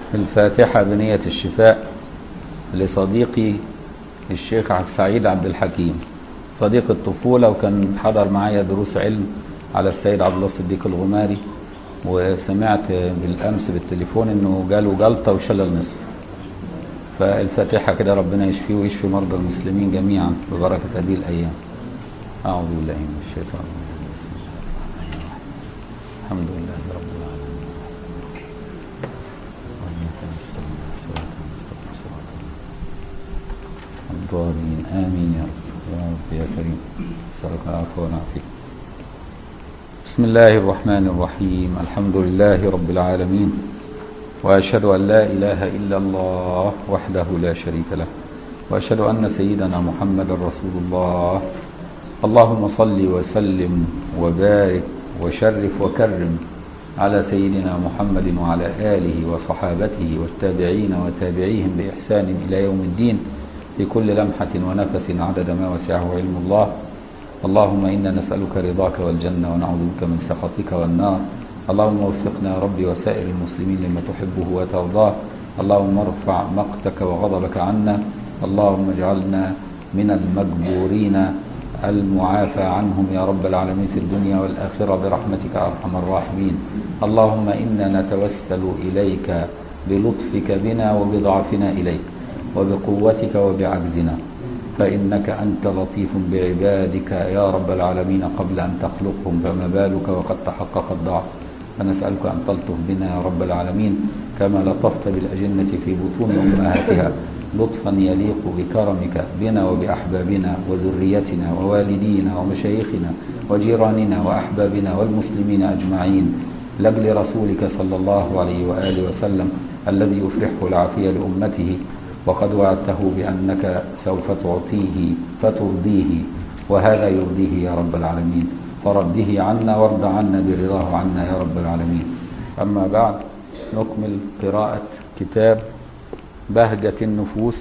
الفاتحة بنية الشفاء لصديقي الشيخ سعيد عبد الحكيم صديق الطفولة وكان حضر معايا دروس علم على السيد عبد الله الصديق الغماري وسمعت بالأمس بالتليفون انه جاله جلطة وشلل نصف فالفاتحة كده ربنا يشفيه ويشفي مرضى المسلمين جميعا ببركة هذه الأيام أعوذ بالله من الشيطان الرجيم بسم الله الرحمن الرحيم الحمد لله رب العالمين الضالين آمين يا رب يا رب يا كريم نسألك العفو والعافية بسم الله الرحمن الرحيم الحمد لله رب العالمين وأشهد أن لا إله إلا الله وحده لا شريك له وأشهد أن سيدنا محمد رسول الله اللهم صل وسلم وبارك وشرف وكرم على سيدنا محمد وعلى آله وصحابته والتابعين وتابعيهم بإحسان إلى يوم الدين في كل لمحة ونفس عدد ما وسعه علم الله اللهم إنا نسألك رضاك والجنة ونعوذ بك من سخطك والنار اللهم وفقنا يا ربي وسائر المسلمين لما تحبه وترضاه اللهم ارفع مقتك وغضبك عنا اللهم اجعلنا من المجبورين المعافى عنهم يا رب العالمين في الدنيا والآخرة برحمتك أرحم الراحمين اللهم إنا نتوسل إليك بلطفك بنا وبضعفنا إليك وبقوتك وبعجزنا فإنك أنت لطيف بعبادك يا رب العالمين قبل أن تخلقهم فما بالك وقد تحقق الضعف فنسألك أن تلطف بنا يا رب العالمين كما لطفت بالأجنة في بطون أمهاتها لطفا يليق بكرمك بنا وبأحبابنا وذريتنا ووالدينا ومشايخنا وجيراننا وأحبابنا والمسلمين أجمعين لأجل رسولك صلى الله عليه وآله وسلم الذي يفرحه العافية لأمته وقد وعدته بأنك سوف تعطيه فترضيه وهذا يرضيه يا رب العالمين فرده عنا وارض عنا برضاه عنا يا رب العالمين أما بعد نكمل قراءة كتاب بهجة النفوس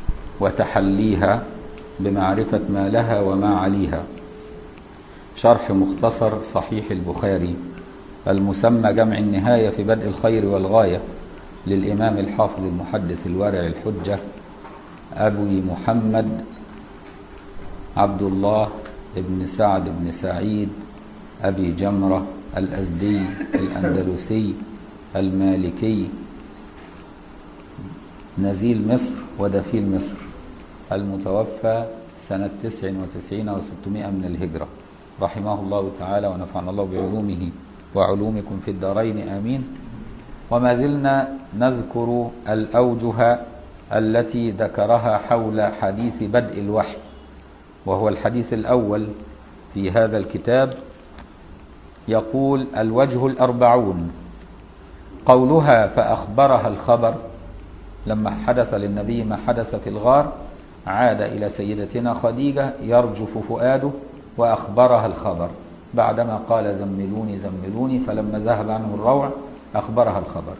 وتحليها بمعرفة ما لها وما عليها شرح مختصر صحيح البخاري المسمى جمع النهاية في بدء الخير والغاية للإمام الحافظ المحدث الورع الحجة أبي محمد عبد الله بن سعد بن سعيد أبي جمرة الأزدي الأندلسي المالكي نزيل مصر ودفيل مصر المتوفى سنة تسع وتسعين وستمائة من الهجرة رحمه الله تعالى ونفعنا الله بعلومه وعلومكم في الدارين آمين وما زلنا نذكر الأوجه التي ذكرها حول حديث بدء الوحي وهو الحديث الأول في هذا الكتاب يقول الوجه الأربعون قولها فأخبرها الخبر لما حدث للنبي ما حدث في الغار عاد إلى سيدتنا خديجة يرجف فؤاده وأخبرها الخبر بعدما قال زملوني زملوني فلما ذهب عنه الروع أخبرها الخبر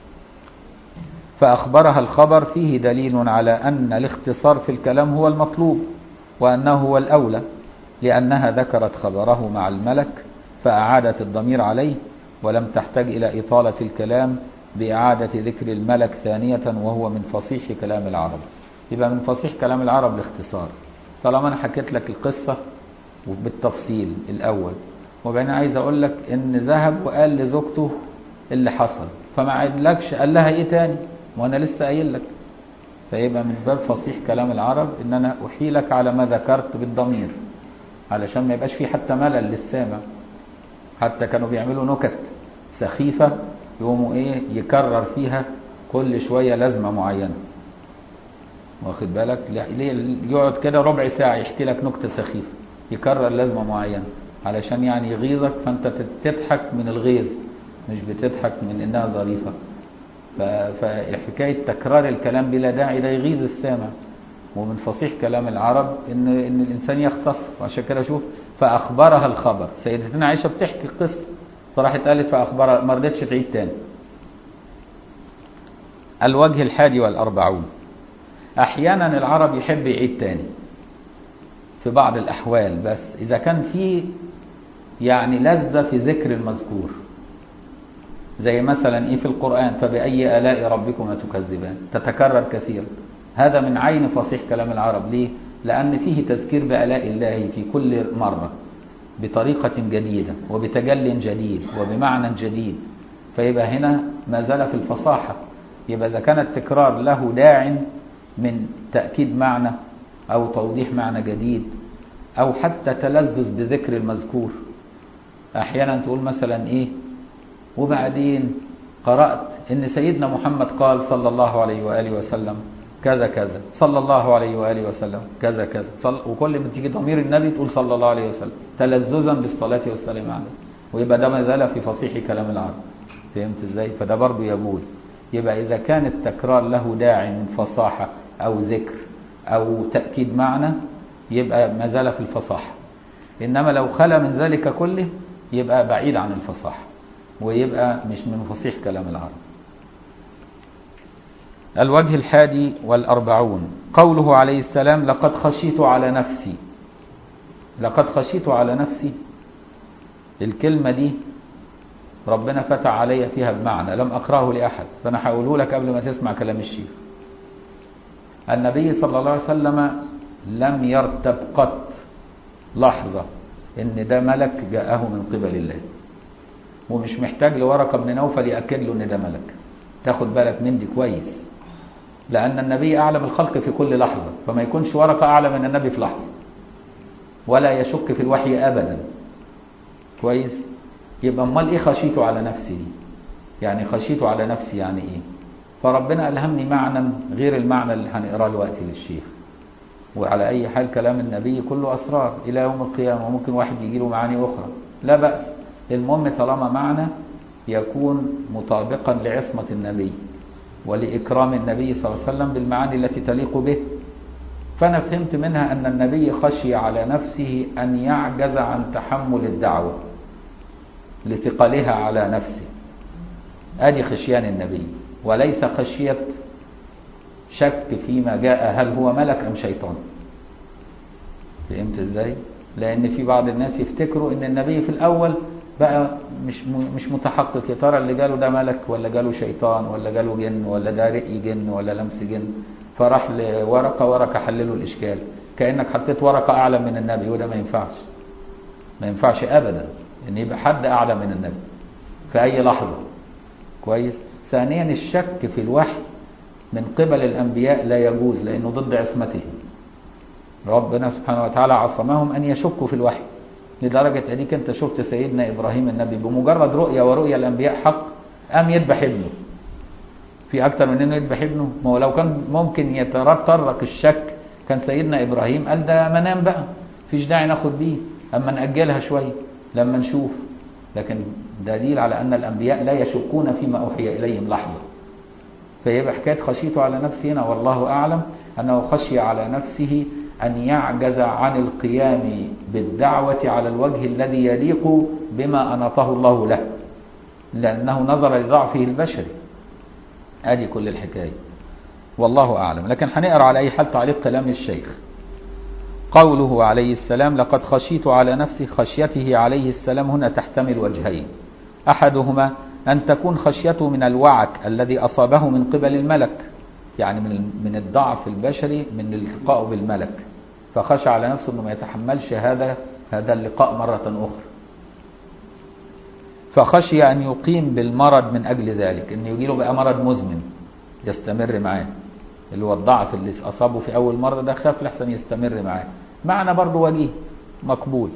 فأخبرها الخبر فيه دليل على أن الاختصار في الكلام هو المطلوب وأنه هو الأولى لأنها ذكرت خبره مع الملك فأعادت الضمير عليه ولم تحتاج إلى إطالة الكلام بإعادة ذكر الملك ثانية وهو من فصيح كلام العرب يبقى من فصيح كلام العرب الاختصار طالما أنا حكيت لك القصة بالتفصيل الأول وبعدين عايز أقول لك إن ذهب وقال لزوجته اللي حصل فما عيدلكش قال لها إيه تاني وأنا لسه قايل لك فيبقى من باب فصيح كلام العرب إن أنا أحيلك على ما ذكرت بالضمير علشان ما يبقاش فيه حتى ملل للسامع حتى كانوا بيعملوا نكت سخيفة يقوموا ايه يكرر فيها كل شوية لازمة معينة واخد بالك يقعد كده ربع ساعة يحكي لك نكتة سخيفة يكرر لازمة معينة علشان يعني يغيظك فانت تضحك من الغيظ مش بتضحك من انها ظريفة فحكاية تكرار الكلام بلا داعي ده يغيظ السامع ومن فصيح كلام العرب ان ان الانسان يختصر وعشان كده شوف فاخبرها الخبر سيدتنا عائشه بتحكي القصه فراحت قالت فاخبرها ما رضتش تعيد تاني الوجه الحادي والاربعون احيانا العرب يحب يعيد تاني في بعض الاحوال بس اذا كان في يعني لذه في ذكر المذكور زي مثلا ايه في القرآن فبأي آلاء ربكما تكذبان تتكرر كثيرا هذا من عين فصيح كلام العرب ليه لأن فيه تذكير بآلاء الله في كل مرة بطريقة جديدة وبتجل جديد وبمعنى جديد فيبقى هنا ما زال في الفصاحة يبقى إذا كان التكرار له داع من تأكيد معنى أو توضيح معنى جديد أو حتى تلذذ بذكر المذكور أحيانا تقول مثلا إيه وبعدين قرأت إن سيدنا محمد قال صلى الله عليه وآله وسلم كذا كذا صلى الله عليه وآله وسلم كذا كذا صل وكل ما تيجي ضمير النبي تقول صلى الله عليه وسلم تلذذا بالصلاة والسلام عليه ويبقى ده ما زال في فصيح كلام العرب فهمت ازاي فده برضه يجوز يبقى إذا كان التكرار له داعي من فصاحة أو ذكر أو تأكيد معنى يبقى ما زال في الفصاحة إنما لو خلى من ذلك كله يبقى بعيد عن الفصاحة ويبقى مش من فصيح كلام العرب الوجه الحادي والأربعون قوله عليه السلام لقد خشيت على نفسي لقد خشيت على نفسي الكلمة دي ربنا فتح علي فيها بمعنى لم أقرأه لأحد فأنا هقوله لك قبل ما تسمع كلام الشيخ النبي صلى الله عليه وسلم لم يرتب قط لحظة إن ده ملك جاءه من قبل الله ومش محتاج لورقة بن نوفل يأكد له إن ده ملك تاخد بالك من دي كويس لأن النبي أعلم الخلق في كل لحظة فما يكونش ورقة أعلى من النبي في لحظة ولا يشك في الوحي أبدا كويس يبقى امال ايه خشيته على نفسي دي يعني خشيته على نفسي يعني ايه فربنا ألهمني معنى غير المعنى اللي هنقراه دلوقتي للشيخ وعلى أي حال كلام النبي كله أسرار إلى يوم القيامة وممكن واحد يجي له معاني أخرى لا بأس المهم طالما معنى يكون مطابقا لعصمة النبي ولإكرام النبي صلى الله عليه وسلم بالمعاني التي تليق به فأنا فهمت منها أن النبي خشي على نفسه أن يعجز عن تحمل الدعوة لثقلها على نفسه أدي خشيان النبي وليس خشية شك فيما جاء هل هو ملك أم شيطان فهمت ازاي لأن في بعض الناس يفتكروا أن النبي في الأول بقى مش مش متحقق يا ترى اللي جاله ده ملك ولا جاله شيطان ولا جاله جن ولا ده رئي جن ولا لمس جن فراح لورقه ورقه حلله الاشكال كانك حطيت ورقه اعلى من النبي وده ما ينفعش ما ينفعش ابدا ان يبقى حد اعلى من النبي في اي لحظه كويس ثانيا الشك في الوحي من قبل الانبياء لا يجوز لانه ضد عصمته ربنا سبحانه وتعالى عصمهم ان يشكوا في الوحي لدرجة أديك أنت شفت سيدنا إبراهيم النبي بمجرد رؤية ورؤية الأنبياء حق قام يذبح ابنه في أكتر من إنه يذبح ابنه ما هو لو كان ممكن يتطرق الشك كان سيدنا إبراهيم قال ده منام بقى فيش داعي ناخد بيه أما نأجلها شوية لما نشوف لكن دليل على أن الأنبياء لا يشكون فيما أوحي إليهم لحظة فيبقى حكاية خشيته على نفسه هنا والله أعلم أنه خشي على نفسه أن يعجز عن القيام بالدعوة على الوجه الذي يليق بما أناطه الله له لأنه نظر لضعفه البشري ادي كل الحكاية والله أعلم لكن هنقرأ على أي حال تعليق كلام الشيخ قوله عليه السلام لقد خشيت على نفسي خشيته عليه السلام هنا تحتمل وجهين أحدهما أن تكون خشيته من الوعك الذي أصابه من قبل الملك يعني من من الضعف البشري من الالتقاء بالملك فخشى على نفسه انه ما يتحملش هذا هذا اللقاء مرة أخرى فخشي أن يقيم بالمرض من أجل ذلك أن يجي له بقى مرض مزمن يستمر معاه اللي هو الضعف اللي أصابه في أول مرة ده خاف لحسن يستمر معاه معنى برضه وجيه مقبول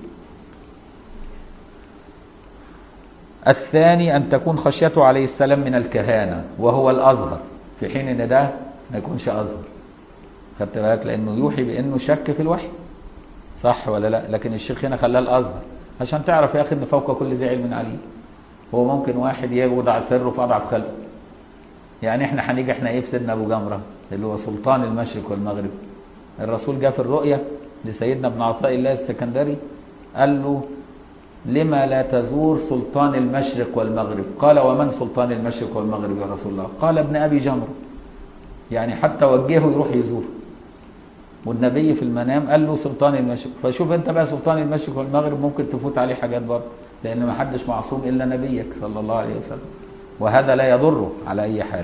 الثاني أن تكون خشيته عليه السلام من الكهانة وهو الأظهر في حين أن ده ما يكونش أظهر خدت بالك لأنه يوحي بأنه شك في الوحي صح ولا لا لكن الشيخ هنا خلاه الأظهر عشان تعرف يا أخي أن فوق كل ذي علم عليم هو ممكن واحد يوضع سره في أضعف خلقه يعني احنا هنيجي احنا ايه في سيدنا ابو جمره اللي هو سلطان المشرق والمغرب الرسول جاء في الرؤيا لسيدنا ابن عطاء الله السكندري قال له لما لا تزور سلطان المشرق والمغرب قال ومن سلطان المشرق والمغرب يا رسول الله قال ابن ابي جمره يعني حتى وجهه يروح يزور والنبي في المنام قال له سلطان المشرق فشوف انت بقى سلطان المشرق والمغرب ممكن تفوت عليه حاجات برضه لان ما حدش معصوم الا نبيك صلى الله عليه وسلم وهذا لا يضره على أي حال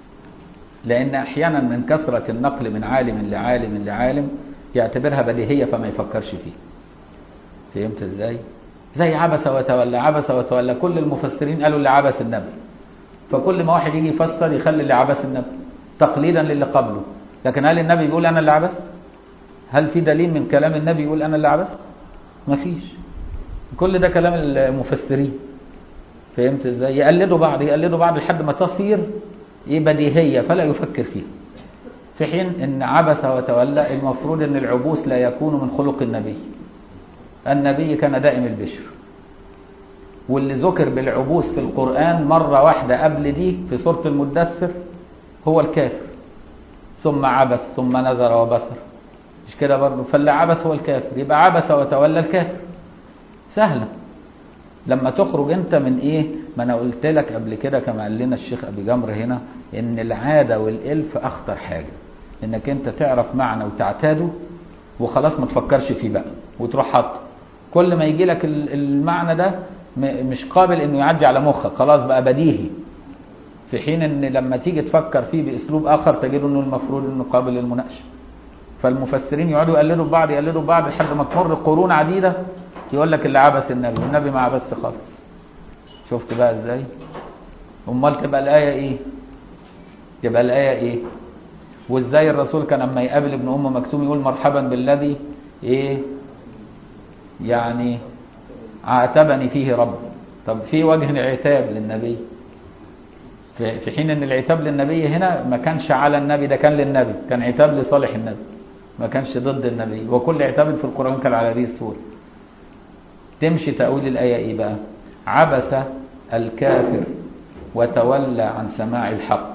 لأن أحيانا من كثرة النقل من عالم لعالم لعالم يعتبرها بديهية فما يفكرش فيه فهمت ازاي زي عبس وتولى عبس وتولى كل المفسرين قالوا اللي عبس النبي فكل ما واحد يجي يفسر يخلي اللي عبس النبي تقليدا للي قبله لكن هل النبي يقول انا اللي عبست هل في دليل من كلام النبي يقول انا اللي عبست مفيش كل ده كلام المفسرين فهمت ازاي يقلدوا بعض يقلدوا بعض لحد ما تصير ايه بديهيه فلا يفكر فيها في حين ان عبس وتولى المفروض ان العبوس لا يكون من خلق النبي النبي كان دائم البشر واللي ذكر بالعبوس في القرآن مرة واحدة قبل دي في سورة المدثر هو الكافر ثم عبس ثم نذر وبصر مش كده برضه فاللي عبس هو الكافر يبقى عبس وتولى الكافر سهلة لما تخرج انت من ايه ما انا قلت لك قبل كده كما قال لنا الشيخ ابي جمر هنا ان العادة والالف اخطر حاجة انك انت تعرف معنى وتعتاده وخلاص ما تفكرش فيه بقى وتروح حاطه كل ما يجي لك المعنى ده مش قابل انه يعدي على مخك خلاص بقى بديهي في حين ان لما تيجي تفكر فيه باسلوب اخر تجد انه المفروض انه قابل للمناقشه فالمفسرين يقعدوا يقلدوا بعض يقلدوا بعض لحد ما تمر قرون عديده يقول لك اللي عبس النبي والنبي ما عبس خالص شفت بقى ازاي امال تبقى الايه ايه تبقى الايه ايه وازاي الرسول كان لما يقابل ابن ام مكتوم يقول مرحبا بالذي ايه يعني عاتبني فيه رب طب في وجه العتاب للنبي في حين ان العتاب للنبي هنا ما كانش على النبي ده كان للنبي كان عتاب لصالح النبي ما كانش ضد النبي وكل عتاب في القرآن كان على هذه الصورة تمشي تأويل الآية ايه بقى عبس الكافر وتولى عن سماع الحق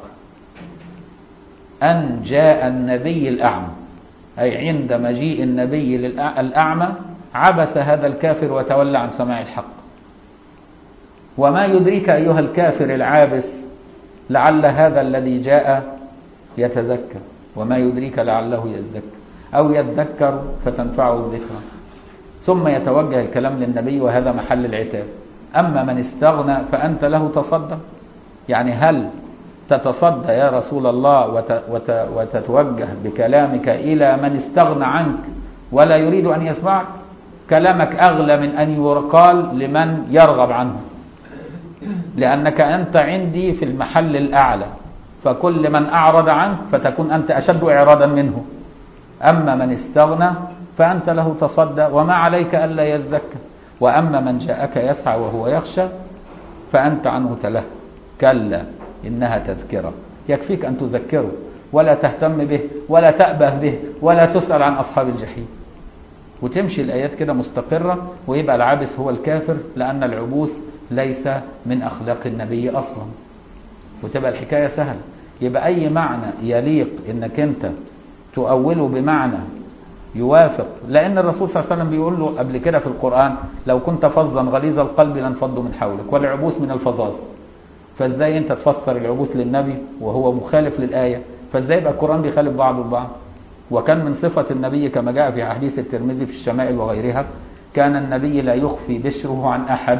أن جاء النبي الأعمى أي عند مجيء النبي الأعمى عبس هذا الكافر وتولى عن سماع الحق وما يدريك أيها الكافر العابس لعل هذا الذي جاء يتذكر وما يدريك لعله يذكر أو يذكر فتنفعه الذكرى ثم يتوجه الكلام للنبي وهذا محل العتاب أما من استغنى فأنت له تصدى يعني هل تتصدى يا رسول الله وت وت وتتوجه بكلامك إلى من استغنى عنك ولا يريد أن يسمعك كلامك أغلى من أن يقال لمن يرغب عنه لأنك أنت عندي في المحل الأعلى فكل من أعرض عنك فتكون أنت أشد إعراضا منه أما من استغنى فأنت له تصدى وما عليك ألا يزكى وأما من جاءك يسعى وهو يخشى فأنت عنه تله كلا إنها تذكرة يكفيك أن تذكره ولا تهتم به ولا تأبه به ولا تسأل عن أصحاب الجحيم وتمشي الآيات كده مستقرة ويبقى العابس هو الكافر لأن العبوس ليس من أخلاق النبي أصلا وتبقى الحكاية سهلة يبقى أي معنى يليق إنك أنت تؤوله بمعنى يوافق لأن الرسول صلى الله عليه وسلم بيقول له قبل كده في القرآن لو كنت فظا غليظ القلب لانفضوا من حولك والعبوس من الفظاظ فازاي انت تفسر العبوس للنبي وهو مخالف للآية فازاي يبقى القرآن بيخالف بعضه البعض وكان من صفة النبي كما جاء في أحاديث الترمذي في الشمائل وغيرها كان النبي لا يخفي بشره عن أحد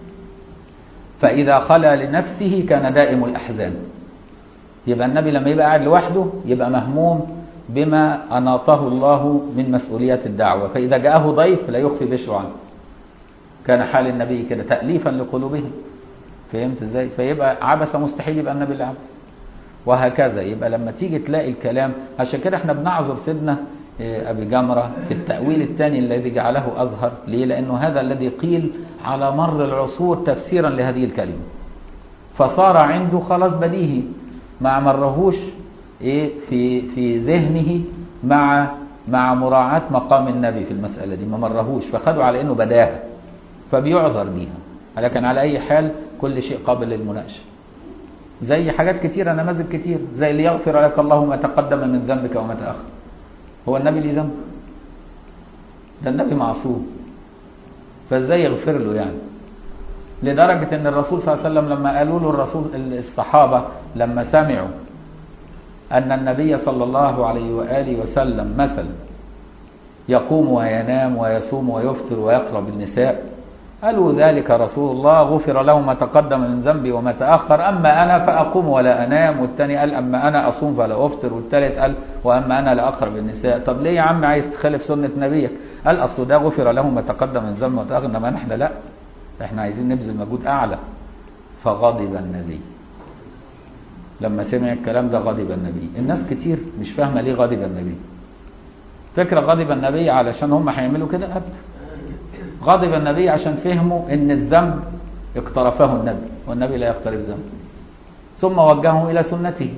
فإذا خلا لنفسه كان دائم الأحزان يبقى النبي لما يبقى قاعد لوحده يبقى مهموم بما أناطه الله من مسؤوليات الدعوة فإذا جاءه ضيف لا يخفي بشره عنه كان حال النبي كده تأليفا لقلوبهم فهمت ازاي فيبقى عبس مستحيل يبقى النبي اللي عبس وهكذا يبقى لما تيجي تلاقي الكلام عشان كده احنا بنعذر سيدنا ابي جمره في التاويل الثاني الذي جعله اظهر ليه لانه هذا الذي قيل على مر العصور تفسيرا لهذه الكلمه فصار عنده خلاص بديهي ما مرهوش ايه في في ذهنه مع مع مراعاة مقام النبي في المسألة دي ما مرهوش فخدوا على انه بداهة فبيعذر بيها لكن على اي حال كل شيء قابل للمناقشة زي حاجات كتيرة نماذج كتير زي ليغفر لك الله ما تقدم من ذنبك وما تأخر هو النبي ليه ذنب ده النبي معصوم فازاي يغفر له يعني لدرجة ان الرسول صلى الله عليه وسلم لما قالوا له الرسول الصحابة لما سمعوا أن النبي صلى الله عليه وآله وسلم مثلا يقوم وينام ويصوم ويفطر ويقرب النساء قالوا ذلك رسول الله غفر له ما تقدم من ذنبي وما تأخر أما أنا فأقوم ولا أنام والتاني قال أما أنا أصوم فلا أفطر والتالت قال وأما أنا لا أقرب النساء طب ليه يا عم عايز تخالف سنة نبيك قال أصل ده غفر له ما تقدم من ذنبي وما تأخر إنما إحنا لا إحنا عايزين نبذل مجهود أعلى فغضب النبي لما سمع الكلام ده غضب النبي الناس كتير مش فاهمة ليه غضب النبي فكرة غضب النبي علشان هم هيعملوا كده أبدا غضب النبي عشان فهموا ان الذنب اقترفه النبي والنبي لا يقترف ذنب ثم وجههم الى سنته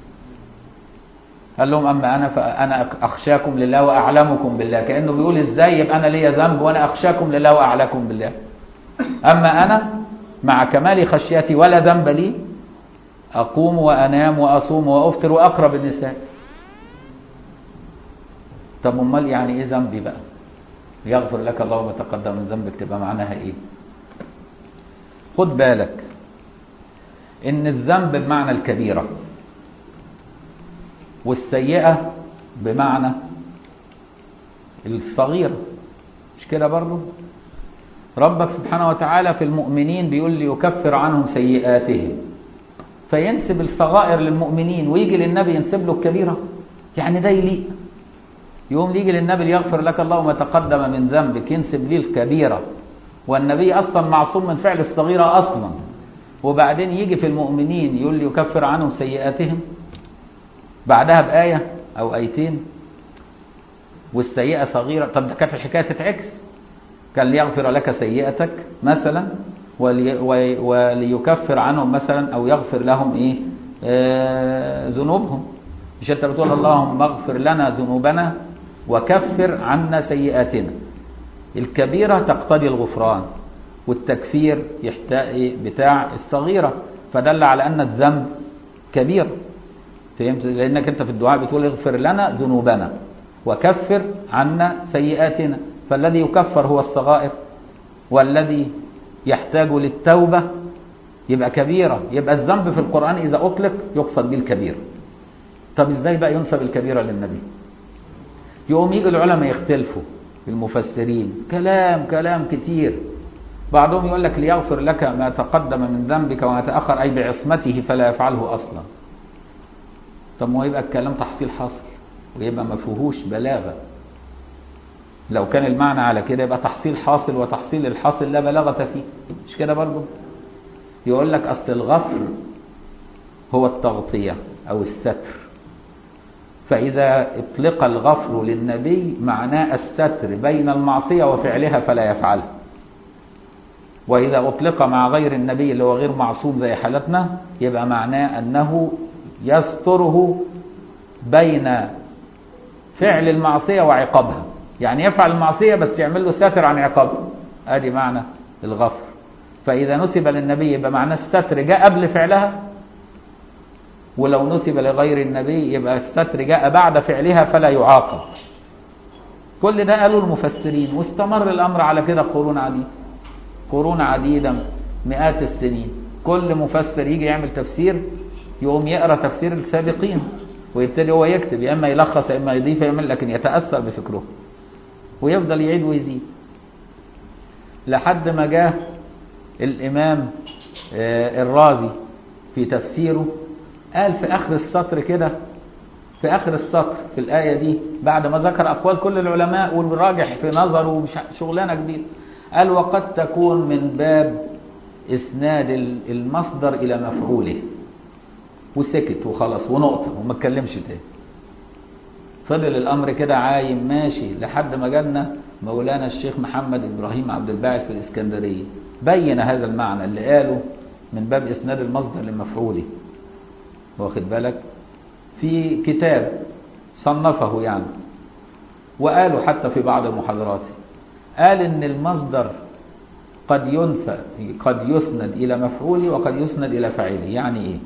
قال لهم اما انا فانا اخشاكم لله واعلمكم بالله كانه بيقول ازاي يبقى انا ليا ذنب وانا اخشاكم لله واعلمكم بالله اما انا مع كمال خشيتي ولا ذنب لي اقوم وانام واصوم وافطر واقرب النساء طب امال يعني ايه ذنبي بقى يغفر لك الله ما تقدم من ذنبك تبقى معناها ايه خد بالك ان الذنب بمعنى الكبيرة والسيئة بمعنى الصغيرة مش كده برضو ربك سبحانه وتعالى في المؤمنين بيقول لي يكفر عنهم سيئاتهم فينسب الصغائر للمؤمنين ويجي للنبي ينسب له الكبيرة يعني ده يليق يقوم يجي للنبي ليغفر لك الله ما تقدم من ذنبك ينسب ليه الكبيرة والنبي أصلا معصوم من فعل الصغيرة أصلا وبعدين يجي في المؤمنين يقول لي يكفر عنهم سيئاتهم بعدها بآية أو آيتين والسيئة صغيرة طب ده كانت الحكاية تتعكس كان ليغفر لك سيئتك مثلا ولي وليكفر عنهم مثلا أو يغفر لهم إيه آه ذنوبهم مش أنت بتقول اللهم اغفر لنا ذنوبنا وكفر عنا سيئاتنا الكبيرة تقتضي الغفران والتكفير يحتاج بتاع الصغيرة فدل على أن الذنب كبير فهمت لأنك أنت في الدعاء بتقول اغفر لنا ذنوبنا وكفر عنا سيئاتنا فالذي يكفر هو الصغائر والذي يحتاج للتوبة يبقى كبيرة يبقى الذنب في القرآن إذا أطلق يقصد به الكبير طب إزاي بقى ينسب الكبيرة للنبي يقوم يجي العلماء يختلفوا المفسرين كلام كلام كتير بعضهم يقول لك ليغفر لك ما تقدم من ذنبك وما تأخر أي بعصمته فلا يفعله أصلا طب ما يبقى الكلام تحصيل حاصل ويبقى ما فيهوش بلاغة لو كان المعنى على كده يبقى تحصيل حاصل وتحصيل الحاصل لا بلاغة فيه مش كده برضه يقول لك أصل الغفر هو التغطية أو الستر فإذا اطلق الغفر للنبي معناه الستر بين المعصية وفعلها فلا يفعلها وإذا أطلق مع غير النبي اللي هو غير معصوم زي حالتنا يبقى معناه أنه يستره بين فعل المعصية وعقابها يعني يفعل المعصية بس يعمل له ستر عن عقابها ادي معنى الغفر فإذا نسب للنبي يبقى معناه الستر جاء قبل فعلها ولو نسب لغير النبي يبقى الستر جاء بعد فعلها فلا يعاقب كل ده قالوا المفسرين واستمر الأمر على كده قرون عديدة قرون عديدة مئات السنين كل مفسر يجي يعمل تفسير يقوم يقرا تفسير السابقين ويبتدي هو يكتب يا اما يلخص يا اما يضيف يعمل لكن يتاثر بفكره ويفضل يعيد ويزيد لحد ما جاء الامام الرازي في تفسيره قال في اخر السطر كده في اخر السطر في الايه دي بعد ما ذكر اقوال كل العلماء والراجح في نظره شغلانه كبيره قال وقد تكون من باب اسناد المصدر الى مفعوله وسكت وخلاص ونقطة وما اتكلمش تاني فضل الأمر كده عايم ماشي لحد ما جالنا مولانا الشيخ محمد إبراهيم عبد الباعث في الإسكندرية بين هذا المعنى اللي قاله من باب إسناد المصدر لمفعوله واخد بالك في كتاب صنفه يعني وقالوا حتى في بعض المحاضرات قال إن المصدر قد ينسى قد يسند إلى مفعوله وقد يسند إلى فاعله يعني إيه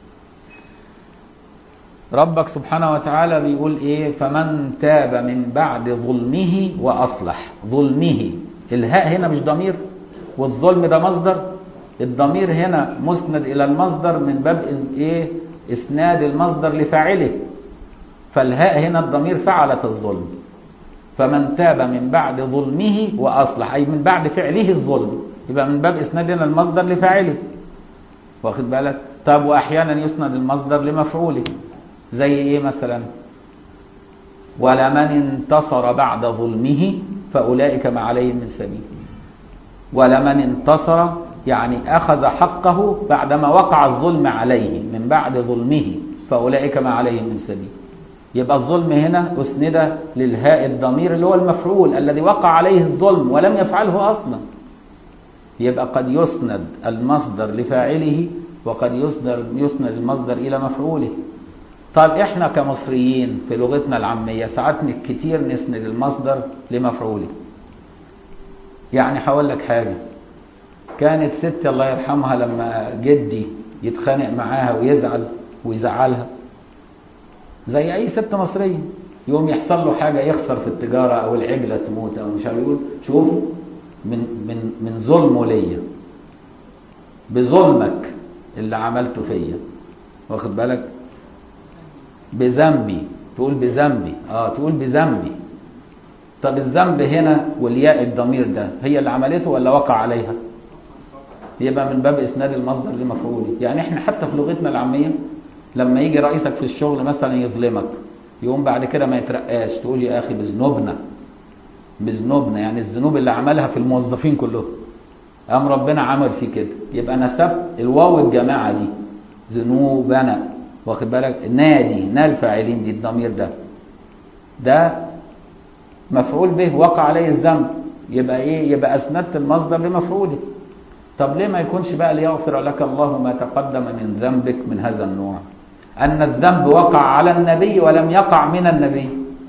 ربك سبحانه وتعالى بيقول ايه فمن تاب من بعد ظلمه واصلح ظلمه الهاء هنا مش ضمير والظلم ده مصدر الضمير هنا مسند الى المصدر من باب ايه اسناد المصدر لفاعله فالهاء هنا الضمير فعلت الظلم فمن تاب من بعد ظلمه واصلح اي من بعد فعله الظلم يبقى من باب اسنادنا المصدر لفاعله واخد بالك طب واحيانا يسند المصدر لمفعوله زي ايه مثلا ولمن انتصر بعد ظلمه فاولئك ما عليهم من سبيل ولمن انتصر يعني اخذ حقه بعدما وقع الظلم عليه من بعد ظلمه فاولئك ما عليهم من سبيل يبقى الظلم هنا اسند للهاء الضمير اللي هو المفعول الذي وقع عليه الظلم ولم يفعله اصلا يبقى قد يسند المصدر لفاعله وقد يسند يسند المصدر الى مفعوله طيب احنا كمصريين في لغتنا العاميه ساعات كتير نسند المصدر لمفعوله يعني هقول لك حاجه كانت ستي الله يرحمها لما جدي يتخانق معاها ويزعل ويزعلها زي اي ست مصريه يوم يحصل له حاجه يخسر في التجاره او العجله تموت او مش عارف يقول شوف من من من ظلمه ليا بظلمك اللي عملته فيا واخد بالك بذنبي تقول بذنبي اه تقول بذنبي طب الذنب هنا والياء الضمير ده هي اللي عملته ولا وقع عليها يبقى من باب اسناد المصدر لمفعوله يعني احنا حتى في لغتنا العاميه لما يجي رئيسك في الشغل مثلا يظلمك يقوم بعد كده ما يترقاش تقول يا اخي بذنوبنا بذنوبنا يعني الذنوب اللي عملها في الموظفين كلهم قام ربنا عمل فيه كده يبقى نسبت الواو الجماعه دي ذنوبنا واخد بالك نادي نال الفاعلين دي الضمير ده ده مفعول به وقع عليه الذنب يبقى ايه يبقى اسندت المصدر لمفعوله طب ليه ما يكونش بقى ليغفر لك الله ما تقدم من ذنبك من هذا النوع ان الذنب وقع على النبي ولم يقع من النبي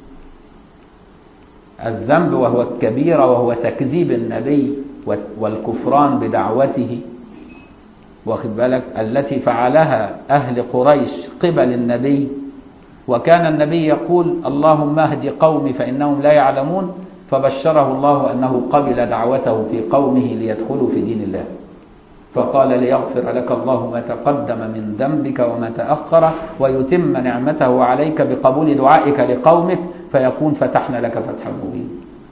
الذنب وهو الكبيرة وهو تكذيب النبي والكفران بدعوته واخد بالك التي فعلها أهل قريش قبل النبي وكان النبي يقول اللهم اهد قومي فإنهم لا يعلمون فبشره الله أنه قبل دعوته في قومه ليدخلوا في دين الله فقال ليغفر لك الله ما تقدم من ذنبك وما تأخر ويتم نعمته عليك بقبول دعائك لقومك فيكون فتحنا لك فتحا مبينا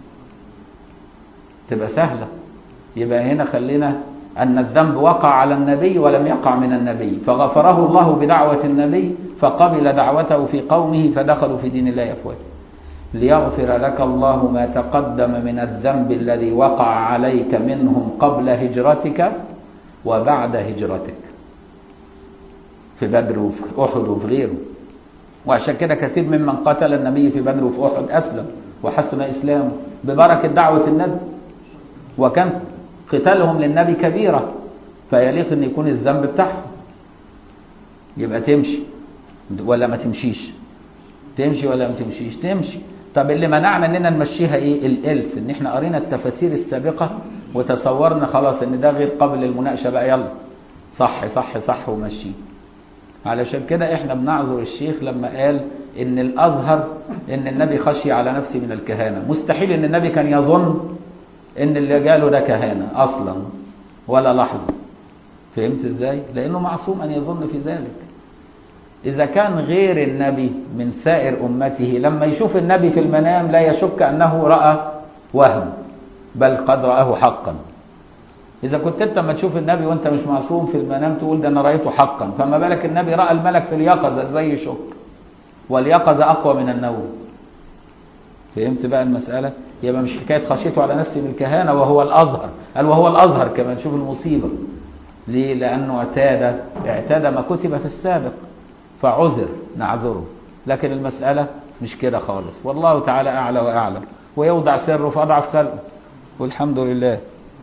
تبقى سهلة يبقى هنا خلينا أن الذنب وقع على النبي ولم يقع من النبي فغفره الله بدعوة النبي فقبل دعوته في قومه فدخلوا في دين الله أفواجا ليغفر لك الله ما تقدم من الذنب الذي وقع عليك منهم قبل هجرتك وبعد هجرتك في بدر وفي أحد وفي غيره وعشان كده كثير ممن قتل النبي في بدر وفي أحد أسلم وحسن إسلامه ببركة دعوة النبي وكان قتالهم للنبي كبيرة فيليق أن يكون الذنب بتاعهم يبقى تمشي ولا ما تمشيش تمشي ولا ما تمشيش تمشي طب اللي منعنا اننا نمشيها ايه الالف ان احنا قرينا التفاسير السابقة وتصورنا خلاص ان ده غير قابل للمناقشة بقى يلا صح صح صح ومشي علشان كده احنا بنعذر الشيخ لما قال ان الازهر ان النبي خشي على نفسه من الكهانة مستحيل ان النبي كان يظن ان اللي قاله ده كهانة اصلا ولا لحظة فهمت ازاي لانه معصوم ان يظن في ذلك إذا كان غير النبي من سائر أمته لما يشوف النبي في المنام لا يشك أنه رأى وهم بل قد رآه حقا إذا كنت أنت لما تشوف النبي وأنت مش معصوم في المنام تقول ده أنا رأيته حقا فما بالك النبي رأى الملك في اليقظة زي يشك واليقظة أقوى من النوم فهمت بقى المسألة يبقى مش حكاية خشيته على نفسه بالكهانة وهو الأظهر قال وهو الأظهر كمان شوف المصيبة ليه لأنه اعتاد اعتاد ما كتب في السابق فعذر نعذره لكن المسألة مش كده خالص والله تعالى أعلى وأعلم ويوضع سره في أضعف خلقه والحمد لله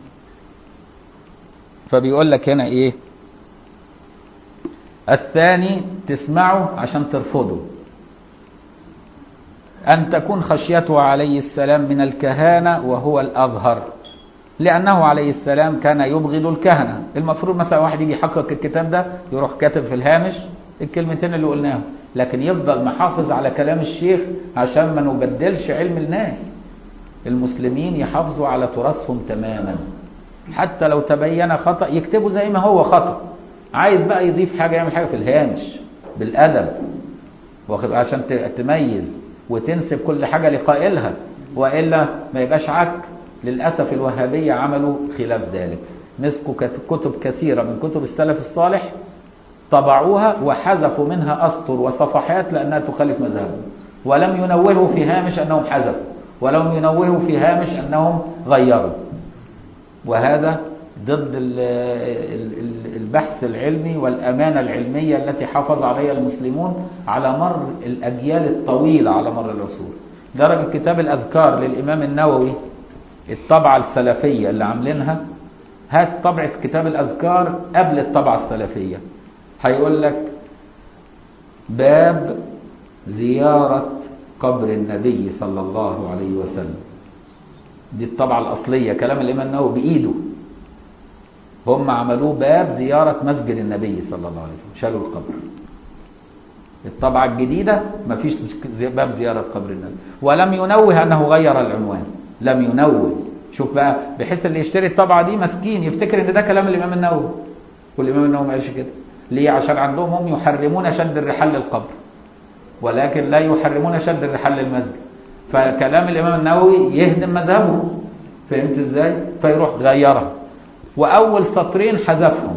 فبيقول لك هنا إيه الثاني تسمعه عشان ترفضه أن تكون خشيته عليه السلام من الكهانة وهو الأظهر لأنه عليه السلام كان يبغض الكهنة المفروض مثلا واحد يجي يحقق الكتاب ده يروح كاتب في الهامش الكلمتين اللي قلناهم لكن يفضل محافظ على كلام الشيخ عشان ما نبدلش علم الناس المسلمين يحافظوا على تراثهم تماما حتى لو تبين خطأ يكتبوا زي ما هو خطأ عايز بقى يضيف حاجة يعمل حاجة في الهامش بالأدب واخد عشان تميز وتنسب كل حاجة لقائلها وإلا ما يبقاش عك للأسف الوهابية عملوا خلاف ذلك مسكوا كتب كثيرة من كتب السلف الصالح طبعوها وحذفوا منها أسطر وصفحات لأنها تخالف مذهبهم ولم ينوهوا في هامش أنهم حذفوا ولم ينوهوا في هامش أنهم غيروا وهذا ضد البحث العلمي والأمانة العلمية التي حافظ عليها المسلمون على مر الأجيال الطويلة على مر العصور درجة كتاب الأذكار للإمام النووي الطبعة السلفية اللي عاملينها هات طبعة كتاب الأذكار قبل الطبعة السلفية هيقول لك باب زيارة قبر النبي صلى الله عليه وسلم دي الطبعة الأصلية كلام الإمام النووي بإيده هم عملوه باب زيارة مسجد النبي صلى الله عليه وسلم شالوا القبر الطبعة الجديدة مفيش باب زيارة قبر النبي ولم ينوه أنه غير العنوان لم ينوه شوف بقى بحيث اللي يشتري الطبعة دي مسكين يفتكر ان ده كلام الإمام النووي والإمام النووي ما قالش كده ليه عشان عندهم هم يحرمون شد الرحال للقبر ولكن لا يحرمون شد الرحال للمسجد فكلام الإمام النووي يهدم مذهبه فهمت ازاي فيروح غيرها وأول سطرين حذفهم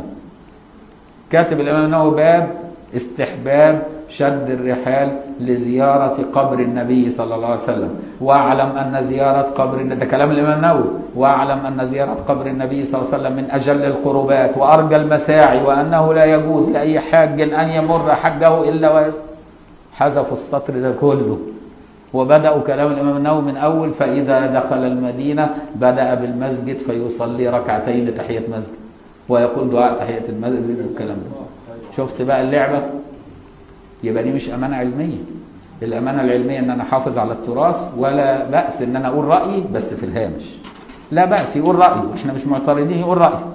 كاتب الإمام النووي باب استحباب شد الرحال لزيارة قبر النبي صلى الله عليه وسلم واعلم أن زيارة قبر ده كلام الإمام النووي واعلم أن زيارة قبر النبي صلى الله عليه وسلم من أجل القربات وأرجى المساعي وأنه لا يجوز لأي حاج أن يمر حجه إلا حذفوا السطر ده كله وبدأوا كلام الإمام النووي من أول فإذا دخل المدينة بدأ بالمسجد فيصلي ركعتين لتحية مسجد ويقول دعاء تحية المسجد والكلام ده شفت بقى اللعبة يبقى دي مش أمانة علمية الأمانة العلمية أن أنا أحافظ على التراث ولا بأس أن أنا أقول رأيي بس في الهامش لا بأس يقول رأيه إحنا مش معترضين يقول رأيه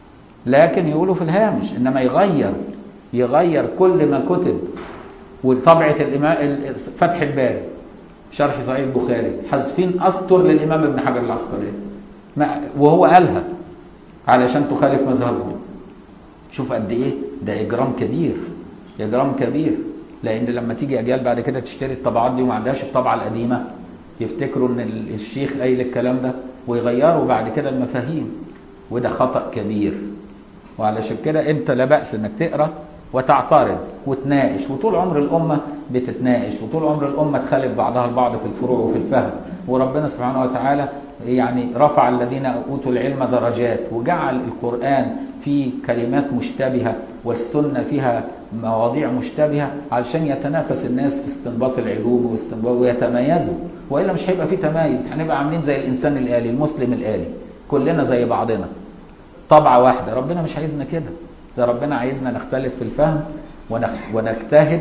لكن يقولوا في الهامش إنما يغير يغير كل ما كتب وطبعة الإمام فتح الباري شرح صحيح البخاري حذفين أسطر للإمام ابن حجر العسقلاني وهو قالها علشان تخالف مذهبهم شوف قد إيه ده إجرام كبير إجرام كبير لأن لما تيجي أجيال بعد كده تشتري الطبعات دي وما عندهاش الطبعة القديمة يفتكروا إن الشيخ قايل الكلام ده ويغيروا بعد كده المفاهيم وده خطأ كبير وعلشان كده أنت لا بأس إنك تقرأ وتعترض وتناقش وطول عمر الأمة بتتناقش وطول عمر الأمة تخالف بعضها البعض في الفروع وفي الفهم وربنا سبحانه وتعالى يعني رفع الذين أوتوا العلم درجات وجعل القرآن فيه كلمات مشتبهة والسنة فيها مواضيع مشتبهة علشان يتنافس الناس في استنباط العلوم واستنباط ويتميزوا وإلا مش هيبقى فيه تميز هنبقى عاملين زي الإنسان الآلي المسلم الآلي كلنا زي بعضنا طبعة واحدة ربنا مش عايزنا كده ده ربنا عايزنا نختلف في الفهم ونجتهد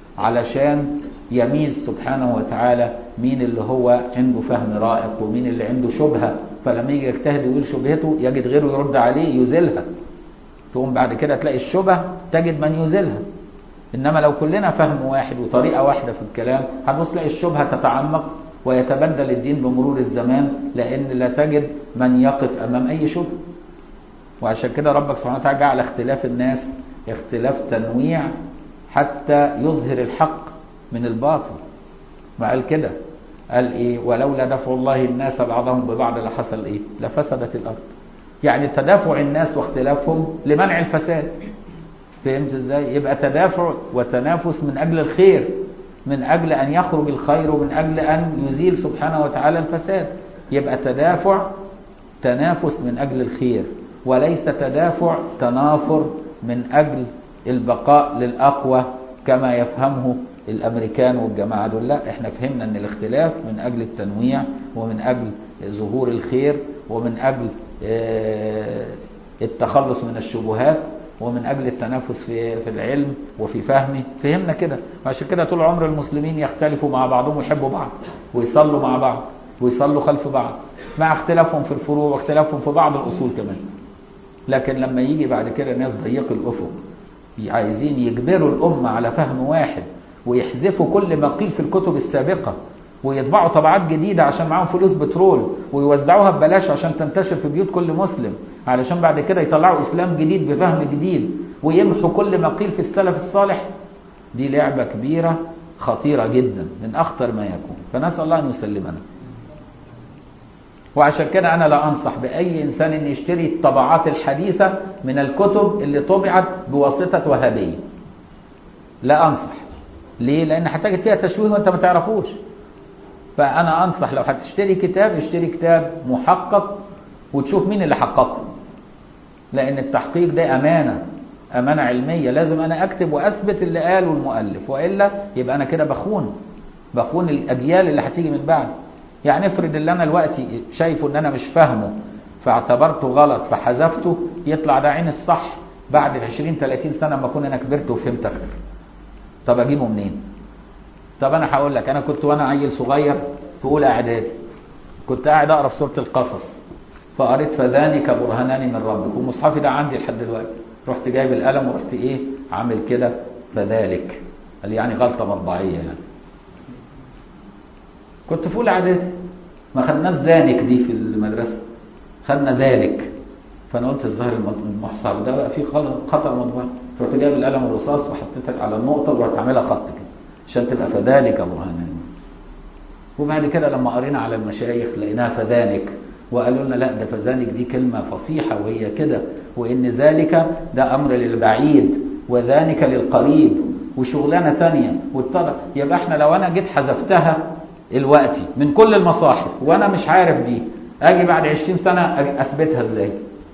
علشان يميز سبحانه وتعالى مين اللي هو عنده فهم رائق ومين اللي عنده شبهة فلما يجي يجتهد ويقول شبهته يجد غيره يرد عليه يزيلها تقوم بعد كده تلاقي الشبه تجد من يزيلها إنما لو كلنا فهم واحد وطريقة واحدة في الكلام هتبص تلاقي الشبهة تتعمق ويتبدل الدين بمرور الزمان لأن لا تجد من يقف أمام أي شبهة وعشان كده ربك سبحانه وتعالى جعل اختلاف الناس اختلاف تنويع حتى يظهر الحق من الباطل ما قال كده قال ايه ولولا دفع الله الناس بعضهم ببعض لحصل ايه لفسدت الارض يعني تدافع الناس واختلافهم لمنع الفساد فهمت ازاي يبقى تدافع وتنافس من اجل الخير من اجل ان يخرج الخير ومن اجل ان يزيل سبحانه وتعالى الفساد يبقى تدافع تنافس من اجل الخير وليس تدافع تنافر من أجل البقاء للأقوى كما يفهمه الأمريكان والجماعة دول لا احنا فهمنا أن الاختلاف من أجل التنويع ومن أجل ظهور الخير ومن أجل التخلص من الشبهات ومن أجل التنافس في في العلم وفي فهمه فهمنا كده عشان كده طول عمر المسلمين يختلفوا مع بعضهم ويحبوا بعض ويصلوا مع بعض ويصلوا خلف بعض مع اختلافهم في الفروع واختلافهم في بعض الأصول كمان لكن لما يجي بعد كده ناس ضيق الأفق عايزين يجبروا الأمة على فهم واحد ويحذفوا كل ما قيل في الكتب السابقة ويطبعوا طبعات جديدة عشان معاهم فلوس بترول ويوزعوها ببلاش عشان تنتشر في بيوت كل مسلم علشان بعد كده يطلعوا إسلام جديد بفهم جديد ويمحوا كل ما قيل في السلف الصالح دي لعبة كبيرة خطيرة جدا من أخطر ما يكون فنسأل الله أن يسلمنا وعشان كده انا لا انصح باي انسان ان يشتري الطبعات الحديثه من الكتب اللي طبعت بواسطه وهابيه لا انصح ليه لان هتجد فيها تشويه وانت ما تعرفوش فانا انصح لو هتشتري كتاب اشتري كتاب محقق وتشوف مين اللي حققه لان التحقيق ده امانه امانه علميه لازم انا اكتب واثبت اللي قاله المؤلف والا يبقى انا كده بخون بخون الاجيال اللي هتيجي من بعد يعني افرض اللي انا دلوقتي شايفه ان انا مش فاهمه فاعتبرته غلط فحذفته يطلع ده عين الصح بعد 20 30 سنه لما اكون انا كبرت وفهمت اكتر طب اجيبه منين طب انا هقول لك انا كنت وانا عيل صغير في اولى اعدادي كنت قاعد اقرا في سوره القصص فقريت فذلك برهانان من ربك ومصحفي ده عندي لحد دلوقتي رحت جايب القلم ورحت ايه عامل كده فذلك قال يعني غلطه مطبعيه يعني كنت في اولى اعدادي ما خدناش ذلك دي في المدرسه خدنا ذلك فانا قلت الظاهر المحصل ده بقى فيه خطا مطبعي رحت جايب القلم الرصاص وحطيتك على النقطه ورحت عاملها خط كده عشان تبقى فذلك برهانان وبعد كده لما قرينا على المشايخ لقيناها فذلك وقالوا لنا لا ده فذلك دي كلمة فصيحة وهي كده وإن ذلك ده أمر للبعيد وذلك للقريب وشغلانة ثانية واضطر يبقى احنا لو أنا جيت حذفتها الوقتي من كل المصاحف وأنا مش عارف دي أجي بعد 20 سنة أثبتها إزاي؟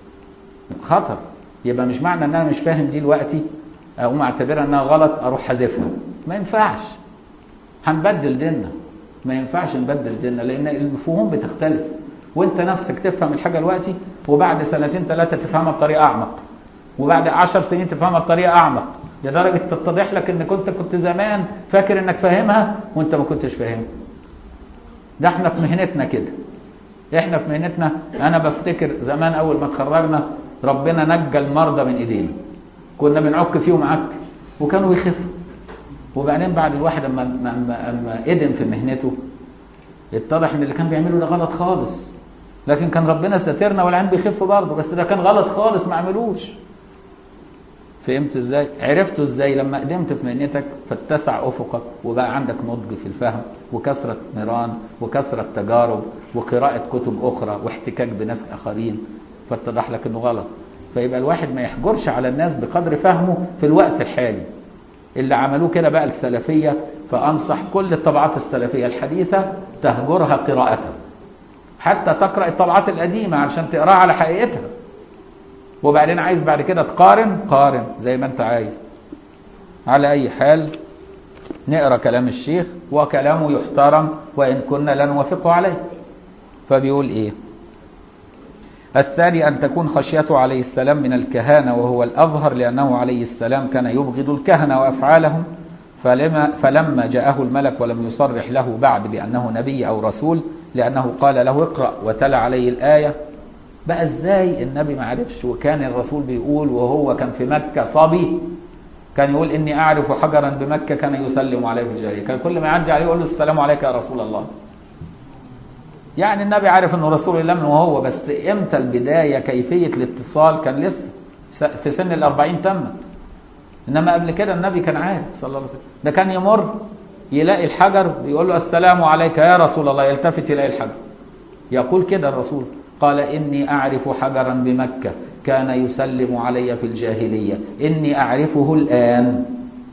خطر يبقى مش معنى إن أنا مش فاهم دي الوقتي أقوم أعتبرها إنها غلط أروح حذفها ما ينفعش هنبدل ديننا ما ينفعش نبدل ديننا لأن المفهوم بتختلف وانت نفسك تفهم الحاجه دلوقتي وبعد سنتين ثلاثه تفهمها بطريقه اعمق وبعد عشر سنين تفهمها بطريقه اعمق لدرجه تتضح لك ان كنت كنت زمان فاكر انك فاهمها وانت ما كنتش فاهمها ده احنا في مهنتنا كده احنا في مهنتنا انا بفتكر زمان اول ما اتخرجنا ربنا نجى المرضى من ايدينا كنا بنعك فيهم عك وكانوا يخفوا وبعدين بعد الواحد اما اما اما ادم في مهنته اتضح ان اللي كان بيعمله ده غلط خالص لكن كان ربنا ساترنا والعين بيخف برضه بس ده كان غلط خالص ما عملوش فهمت ازاي عرفته ازاي لما قدمت في مهنتك فاتسع افقك وبقى عندك نضج في الفهم وكثره نيران وكثره تجارب وقراءه كتب اخرى واحتكاك بناس اخرين فاتضح لك انه غلط فيبقى الواحد ما يحجرش على الناس بقدر فهمه في الوقت الحالي اللي عملوه كده بقى السلفيه فانصح كل الطبعات السلفيه الحديثه تهجرها قراءتها حتى تقرا الطبعات القديمه عشان تقراها على حقيقتها وبعدين عايز بعد كده تقارن قارن زي ما انت عايز على اي حال نقرا كلام الشيخ وكلامه يحترم وان كنا لا نوافقه عليه فبيقول ايه الثاني أن تكون خشيته عليه السلام من الكهانة وهو الأظهر لأنه عليه السلام كان يبغض الكهنة وأفعالهم فلما, فلما جاءه الملك ولم يصرح له بعد بأنه نبي أو رسول لأنه قال له اقرأ وتلا عليه الآية بقى ازاي النبي ما عرفش وكان الرسول بيقول وهو كان في مكة صبي كان يقول إني أعرف حجرا بمكة كان يسلم عليه في الجاهلية كان كل ما يعدي عليه يقول له السلام عليك يا رسول الله يعني النبي عارف انه رسول الله من وهو بس امتى البداية كيفية الاتصال كان لسه في سن الأربعين تمت انما قبل كده النبي كان عارف صلى الله عليه وسلم ده كان يمر يلاقي الحجر بيقول له السلام عليك يا رسول الله يلتفت يلاقي الحجر يقول كده الرسول قال إني أعرف حجرا بمكة كان يسلم علي في الجاهلية إني أعرفه الآن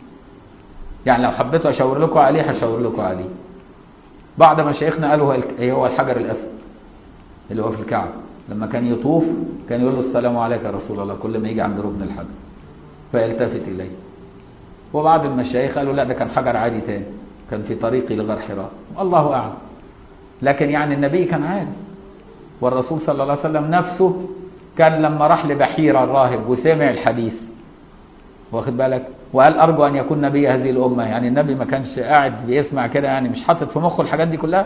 يعني لو حبيت أشاور لكم عليه هشاور لكم عليه بعض مشايخنا قالوا هو الحجر الأسود اللي هو في الكعبة لما كان يطوف كان يقول له السلام عليك يا رسول الله كل ما يجي عند ركن الحجر فيلتفت إليه وبعض المشايخ قالوا لا ده كان حجر عادي تاني كان في طريقي لغار حراء الله أعلم لكن يعني النبي كان عارف والرسول صلى الله عليه وسلم نفسه كان لما راح لبحيرة الراهب وسمع الحديث واخد بالك وقال أرجو أن يكون نبي هذه الأمة يعني النبي ما كانش قاعد بيسمع كده يعني مش حاطط في مخه الحاجات دي كلها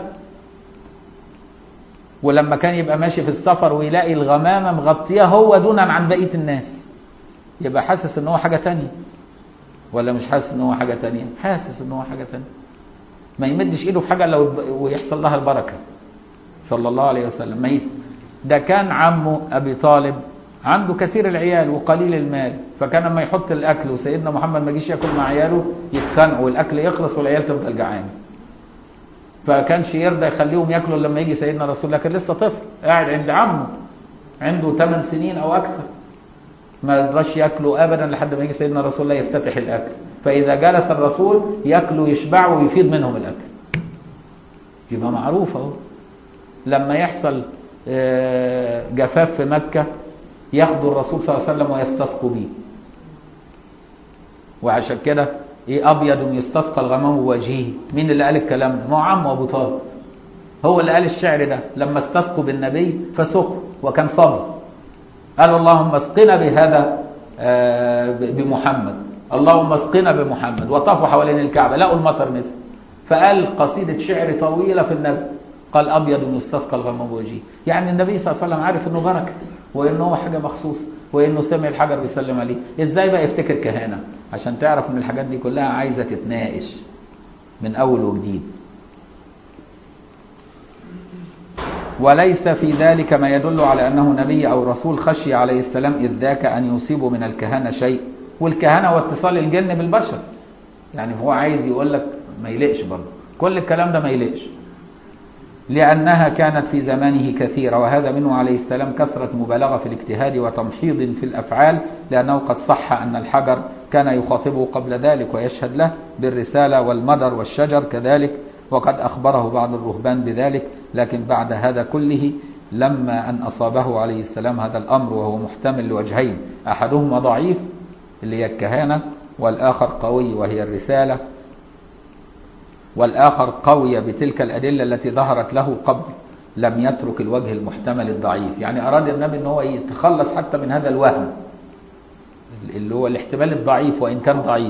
ولما كان يبقى ماشي في السفر ويلاقي الغمامة مغطية هو دونا عن بقية الناس يبقى حاسس ان هو حاجة تانية ولا مش حاسس ان هو حاجة تانية حاسس ان هو حاجة تانية ما يمدش ايده في حاجة لو ويحصل لها البركة صلى الله عليه وسلم ما ده كان عمه ابي طالب عنده كثير العيال وقليل المال فكان لما يحط الاكل وسيدنا محمد ما يجيش ياكل مع عياله يتخانقوا والاكل يخلص والعيال تفضل جعانه فكانش يرضى يخليهم ياكلوا لما يجي سيدنا رسول الله كان لسه طفل قاعد عند عمه عنده 8 سنين او اكثر ما يرضاش ياكلوا ابدا لحد ما يجي سيدنا رسول الله يفتتح الاكل فاذا جلس الرسول ياكلوا يشبعوا ويفيض منهم الاكل يبقى معروف اهو لما يحصل آه، جفاف في مكه ياخدوا الرسول صلى الله عليه وسلم ويستسقوا بيه وعشان كده ايه ابيض يستسقى الغمام بوجهه مين اللي قال الكلام ده ما هو عمه ابو طالب هو اللي قال الشعر ده لما استسقوا بالنبي فسقوا وكان صبي قال اللهم اسقنا بهذا آه، ب- بمحمد اللهم اسقنا بمحمد وطافوا حوالين الكعبه لقوا المطر نزل فقال قصيده شعر طويله في النبي قال ابيض يستسقى الغمام بوجهه يعني النبي صلى الله عليه وسلم عارف انه بركه وانه هو حاجه مخصوصه وانه سمع الحجر بيسلم عليه ازاي بقى يفتكر كهانه عشان تعرف ان الحاجات دي كلها عايزه تتناقش من اول وجديد وليس في ذلك ما يدل على انه نبي او رسول خشي عليه السلام اذ ذاك ان يصيبه من الكهنه شيء والكهنه هو اتصال الجن بالبشر يعني هو عايز يقول لك ما يلقش برضه كل الكلام ده ما يلقش لأنها كانت في زمانه كثيرة وهذا منه عليه السلام كثرة مبالغة في الاجتهاد وتمحيض في الأفعال لأنه قد صح أن الحجر كان يخاطبه قبل ذلك ويشهد له بالرسالة والمدر والشجر كذلك وقد أخبره بعض الرهبان بذلك لكن بعد هذا كله لما أن أصابه عليه السلام هذا الأمر وهو محتمل لوجهين أحدهما ضعيف اللي هي الكهانة والآخر قوي وهي الرسالة والآخر قوي بتلك الأدلة التي ظهرت له قبل لم يترك الوجه المحتمل الضعيف يعني أراد النبي أن هو يتخلص حتى من هذا الوهم اللي هو الاحتمال الضعيف وإن كان ضعيف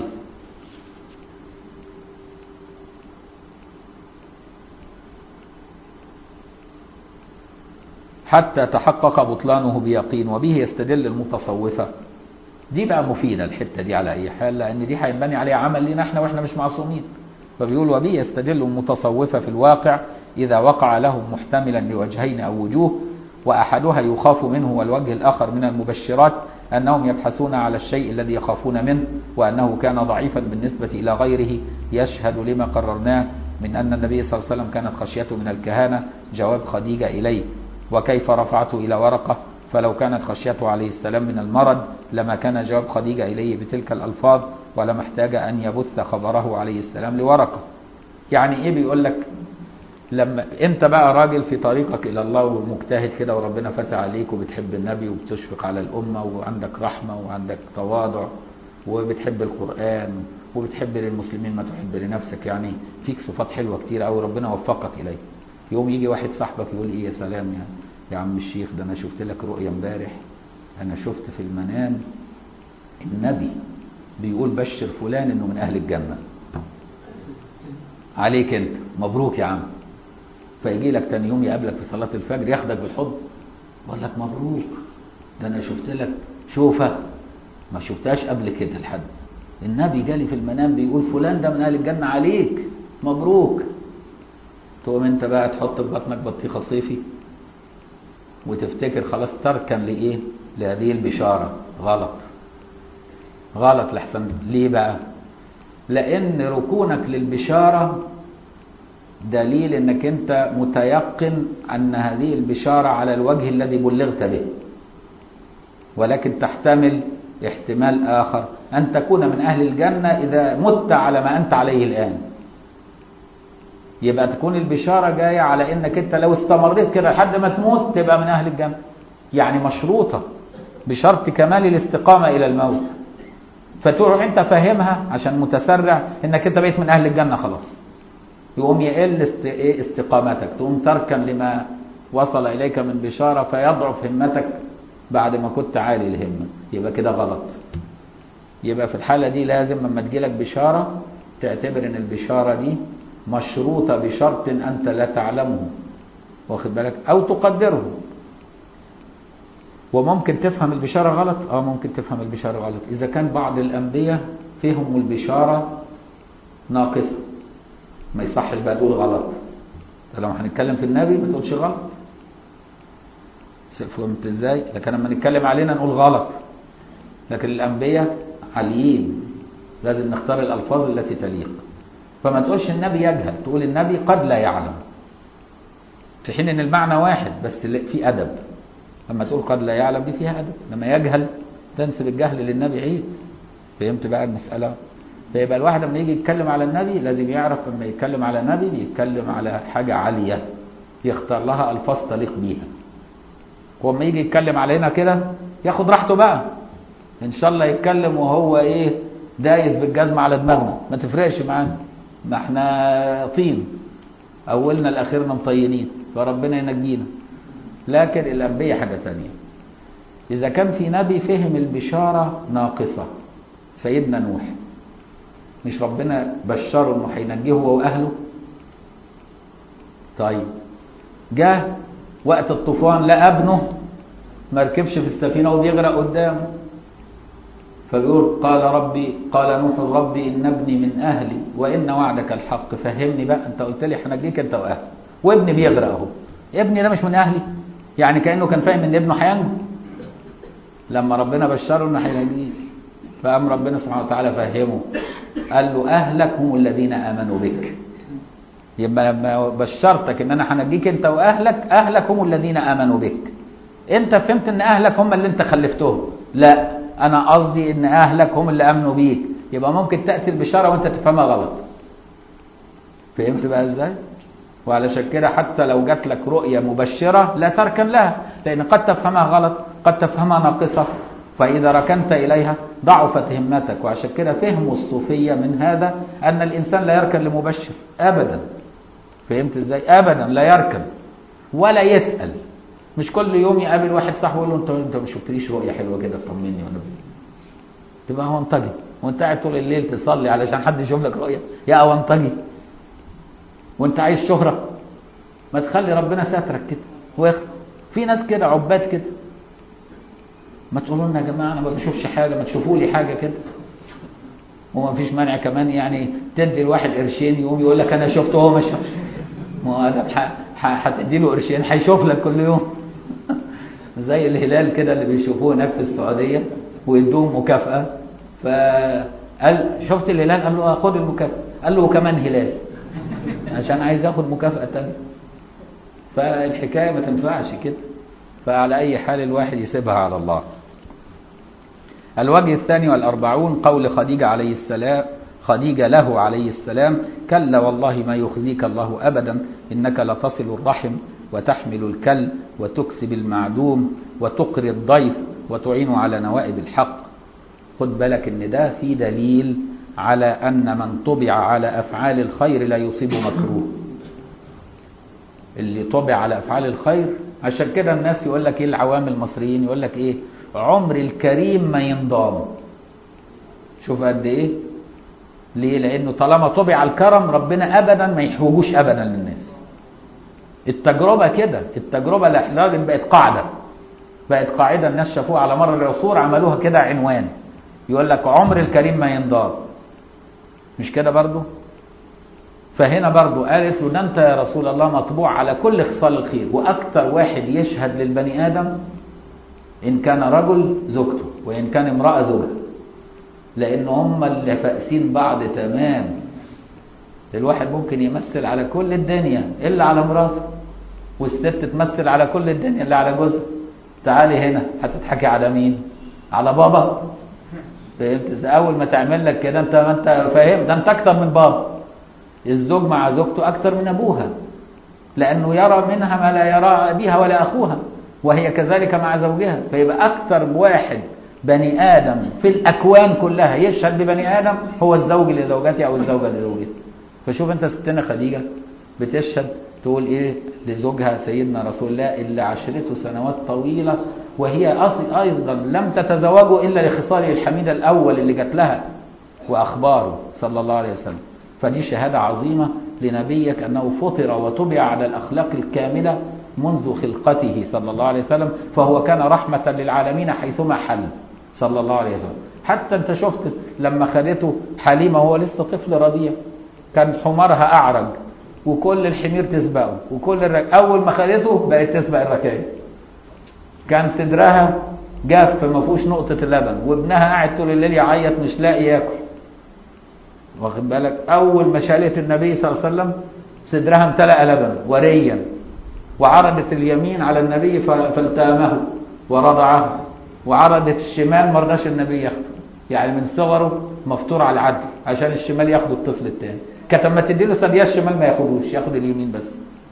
حتى تحقق بطلانه بيقين وبه يستدل المتصوفة دي بقى مفيدة الحتة دي على أي حال لأن دي هينبني عليها عمل لنا احنا واحنا مش معصومين فبيقول وبه يستدل المتصوفة في الواقع إذا وقع لهم محتملا لوجهين أو وجوه وأحدها يخاف منه والوجه الآخر من المبشرات أنهم يبحثون على الشيء الذي يخافون منه وأنه كان ضعيفا بالنسبة إلى غيره يشهد لما قررناه من أن النبي صلى الله عليه وسلم كانت خشيته من الكهانة جواب خديجة إليه وكيف رفعته إلى ورقة فلو كانت خشيته عليه السلام من المرض لما كان جواب خديجة إليه بتلك الألفاظ ولما احتاج أن يبث خبره عليه السلام لورقة يعني إيه بيقول لك لما انت بقى راجل في طريقك الى الله ومجتهد كده وربنا فتح عليك وبتحب النبي وبتشفق على الامه وعندك رحمه وعندك تواضع وبتحب القران وبتحب للمسلمين ما تحب لنفسك يعني فيك صفات حلوه كتير قوي ربنا وفقك اليه يوم يجي واحد صاحبك يقول ايه يا سلام يا يا عم الشيخ ده انا شفت لك رؤيه امبارح انا شفت في المنام النبي بيقول بشر فلان انه من اهل الجنه عليك انت مبروك يا عم فيجي لك تاني يوم يقابلك في صلاه الفجر ياخدك بالحضن يقول لك مبروك ده انا شفت لك شوفه ما شفتهاش قبل كده لحد النبي جالي في المنام بيقول فلان ده من اهل الجنه عليك مبروك تقوم انت بقى تحط في بطنك بطيخه صيفي وتفتكر خلاص تركا لايه لهذه البشاره غلط غلط لحسن ليه بقى لان ركونك للبشاره دليل انك انت متيقن ان هذه البشاره على الوجه الذي بلغت به ولكن تحتمل احتمال اخر ان تكون من اهل الجنه اذا مت على ما انت عليه الان يبقى تكون البشاره جايه على انك انت لو استمريت كده لحد ما تموت تبقى من اهل الجنه يعني مشروطه بشرط كمال الاستقامه الى الموت فتروح انت فاهمها عشان متسرع انك انت بقيت من اهل الجنه خلاص يقوم يقل است... إيه استقامتك تقوم تركن لما وصل اليك من بشاره فيضعف همتك بعد ما كنت عالي الهمه يبقى كده غلط يبقى في الحاله دي لازم لما تجيلك بشاره تعتبر ان البشاره دي مشروطه بشرط انت لا تعلمه واخد بالك او تقدره وممكن تفهم البشاره غلط اه ممكن تفهم البشاره غلط اذا كان بعض الانبياء فهموا البشاره ناقصه ما يصحش بقى تقول غلط لما هنتكلم في النبي ما تقولش غلط فهمت ازاي لكن لما نتكلم علينا نقول غلط لكن الانبياء عاليين لازم نختار الالفاظ التي تليق فما تقولش النبي يجهل تقول النبي قد لا يعلم في حين ان المعنى واحد بس في ادب لما تقول قد لا يعلم دي فيها ادب لما يجهل تنسب الجهل للنبي عيب فهمت بقى المساله فيبقى الواحد لما يجي يتكلم على النبي لازم يعرف لما يتكلم على النبي بيتكلم على حاجه عاليه يختار لها الفاظ تليق بيها ولما يجي يتكلم علينا كده ياخد راحته بقى ان شاء الله يتكلم وهو ايه دايس بالجزمه على دماغنا ما تفرقش معانا ما احنا طين اولنا لاخرنا مطينين فربنا ينجينا لكن الانبياء حاجه تانية اذا كان في نبي فهم البشاره ناقصه سيدنا نوح مش ربنا بشره انه هينجيه هو واهله طيب جاء وقت الطوفان لقى ابنه ما ركبش في السفينه وبيغرق قدامه فبيقول قال ربي قال نوح ربي ان ابني من اهلي وان وعدك الحق فهمني بقى انت قلت لي هنجيك انت واهلي وابني بيغرق اهو ابني ده مش من اهلي يعني كانه كان فاهم ان ابنه هينجو لما ربنا بشره انه هينجيه فقام ربنا سبحانه وتعالى فهمه قال له اهلك هم الذين امنوا بك يبقى لما بشرتك ان انا هنجيك انت واهلك اهلك هم الذين امنوا بك انت فهمت ان اهلك هم اللي انت خلفتهم لا انا قصدي ان اهلك هم اللي امنوا بيك يبقى ممكن تاتي البشاره وانت تفهمها غلط فهمت بقى ازاي وعلشان كده حتى لو جات لك رؤيه مبشره لا تركن لها لان قد تفهمها غلط قد تفهمها ناقصه فاذا ركنت اليها ضعفت همتك وعشان كده فهم الصوفيه من هذا ان الانسان لا يركن لمبشر ابدا فهمت ازاي ابدا لا يركن ولا يسال مش كل يوم يقابل واحد صاحبه يقول له انت انت ما شفتليش رؤيه حلوه كده طمني وانا تبقى هونطجي وانت قاعد طول الليل تصلي علشان حد يشوف لك رؤيه يا اونطجي وانت عايز شهره ما تخلي ربنا ساترك كده واخد في ناس كده عباد كده ما تقولوا لنا يا جماعه انا ما بشوفش حاجه ما تشوفوا لي حاجه كده وما فيش مانع كمان يعني تدي الواحد قرشين يقوم يقول لك انا شفته وهو ما شافش ما هو ده هتدي له قرشين هيشوف لك كل يوم زي الهلال كده اللي بيشوفوه هناك في السعوديه ويدوهم مكافاه فقال شفت الهلال قال له خد المكافاه قال له وكمان هلال عشان عايز ياخد مكافاه تانية فالحكايه ما تنفعش كده فعلى اي حال الواحد يسيبها على الله الوجه الثاني والأربعون قول خديجة عليه السلام خديجة له عليه السلام كلا والله ما يخزيك الله أبدا إنك لتصل الرحم وتحمل الكل وتكسب المعدوم وتقري الضيف وتعين على نوائب الحق خد بالك ان ده في دليل على ان من طبع على افعال الخير لا يصيب مكروه اللي طبع على افعال الخير عشان كده الناس يقول لك ايه العوام المصريين يقول لك ايه عمر الكريم ما ينضام شوف قد ايه ليه لانه طالما طبع الكرم ربنا ابدا ما يحوجوش ابدا للناس التجربة كده التجربة لازم بقت قاعدة بقت قاعدة الناس شافوها على مر العصور عملوها كده عنوان يقول لك عمر الكريم ما ينضام مش كده برضو فهنا برضو قالت له ده انت يا رسول الله مطبوع على كل خصال الخير واكثر واحد يشهد للبني ادم ان كان رجل زوجته وان كان امراه زوجها لان هم اللي فاقسين بعض تمام الواحد ممكن يمثل على كل الدنيا الا على مراته والست تمثل على كل الدنيا الا على جوزها تعالي هنا هتضحكي على مين على بابا فهمت اول ما تعمل لك كده انت ما انت فاهم ده انت اكتر من بابا الزوج مع زوجته اكتر من ابوها لانه يرى منها ما لا يرى ابيها ولا اخوها وهي كذلك مع زوجها فيبقى اكتر واحد بني ادم في الاكوان كلها يشهد ببني ادم هو الزوج لزوجته او الزوجه لزوجته فشوف انت ستنا خديجه بتشهد تقول ايه لزوجها سيدنا رسول الله اللي عشرته سنوات طويله وهي اصلا ايضا لم تتزوجه الا لخصاله الحميده الاول اللي جات لها واخباره صلى الله عليه وسلم فدي شهاده عظيمه لنبيك انه فطر وطبع على الاخلاق الكامله منذ خلقته صلى الله عليه وسلم فهو كان رحمه للعالمين حيثما حل صلى الله عليه وسلم حتى انت شفت لما خدته حليمه وهو لسه طفل رضيع كان حمارها اعرج وكل الحمير تسبقه وكل الرك... اول ما خدته بقت تسبق الركائب كان صدرها جاف ما فيهوش نقطه اللبن وابنها قاعد طول الليل يعيط مش لاقي ياكل واخد بالك اول ما شالت النبي صلى الله عليه وسلم صدرها امتلأ لبن وريا وعرضت اليمين على النبي ف- فالتامه ورضعه وعرضت الشمال ما رضاش النبي ياخده يعني من صغره مفطور على العدل عشان الشمال ياخد الطفل الثاني كانت لما تديله ثدييات الشمال ما ياخدوش ياخد اليمين بس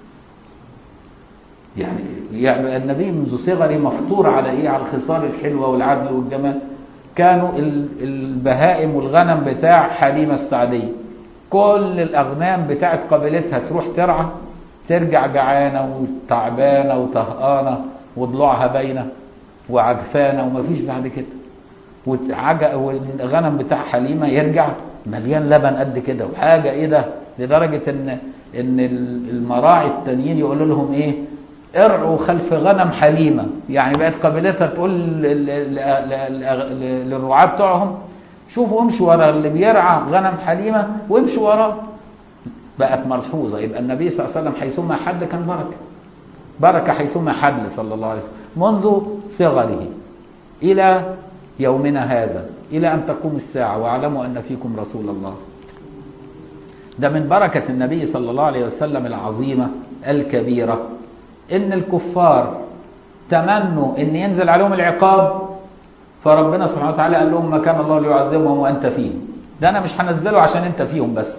يعني يعني النبي منذ صغره مفطور على ايه على الخصال الحلوه والعدل والجمال كانوا ال- البهائم والغنم بتاع حليمه السعديه كل الاغنام بتاعت قبيلتها تروح ترعى ترجع جعانه وتعبانه وطهقانه وضلوعها باينه وعجفانه ومفيش بعد كده وعجق والغنم بتاع حليمه يرجع مليان لبن قد كده وحاجه ايه ده لدرجه ان ان المراعي التانيين يقولوا لهم ايه ارعوا خلف غنم حليمه يعني بقت قبيلتها تقول ل- ل- ل- ل- للرعاة بتوعهم شوفوا امشوا ورا اللي بيرعى غنم حليمه وامشوا وراه بقت ملحوظه يبقى النبي صلى الله عليه وسلم حيثما حل كان بركه بركه حيثما حل صلى الله عليه وسلم منذ صغره الى يومنا هذا الى ان تقوم الساعه واعلموا ان فيكم رسول الله ده من بركه النبي صلى الله عليه وسلم العظيمه الكبيره ان الكفار تمنوا ان ينزل عليهم العقاب فربنا سبحانه وتعالى قال لهم ما كان الله ليعذبهم وانت فيهم ده انا مش هنزله عشان انت فيهم بس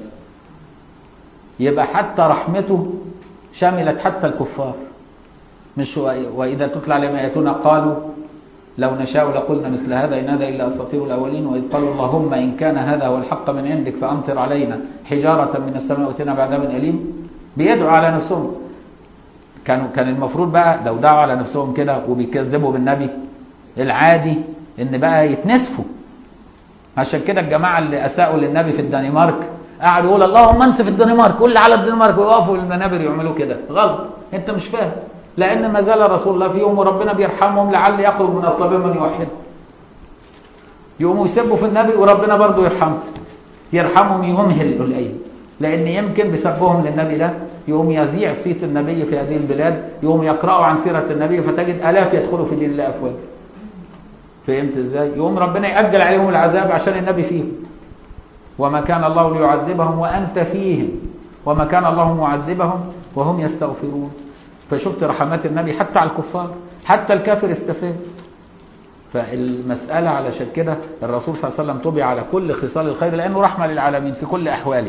يبقى حتى رحمته شملت حتى الكفار مش و- واذا تتلى عليهم اياتنا قالوا لو نشاء لقلنا مثل هذا ان هذا الا اساطير الاولين واذ قالوا اللهم ان كان هذا هو الحق من عندك فامطر علينا حجاره من السماء واتنا بعذاب اليم بيدعوا على نفسهم كانوا كان المفروض بقى لو دعوا على نفسهم كده وبيكذبوا بالنبي العادي ان بقى يتنسفوا عشان كده الجماعه اللي اساءوا للنبي في الدنمارك قعدوا يقولوا اللهم انسف الدنمارك كل على الدنمارك ويقفوا المنابر يعملوا كده غلط انت مش فاهم لان ما زال رسول الله فيهم وربنا بيرحمهم لعل يخرج من اصلابهم من يوحد يقوموا يسبوا في النبي وربنا برضه يرحمهم يرحمهم يمهل الايام لان يمكن بسبهم للنبي ده يقوم يذيع صيت النبي في هذه البلاد يقوم يقرأوا عن سيرة النبي فتجد آلاف يدخلوا في دين الله أفواج فهمت ازاي يقوم ربنا يأجل عليهم العذاب عشان النبي فيهم وما كان الله ليعذبهم وأنت فيهم وما كان الله معذبهم وهم يستغفرون فشفت رحمات النبي حتى على الكفار حتى الكافر استفاد فالمسألة علشان كده الرسول صلى الله عليه وسلم طبع على كل خصال الخير لأنه رحمة للعالمين في كل أحواله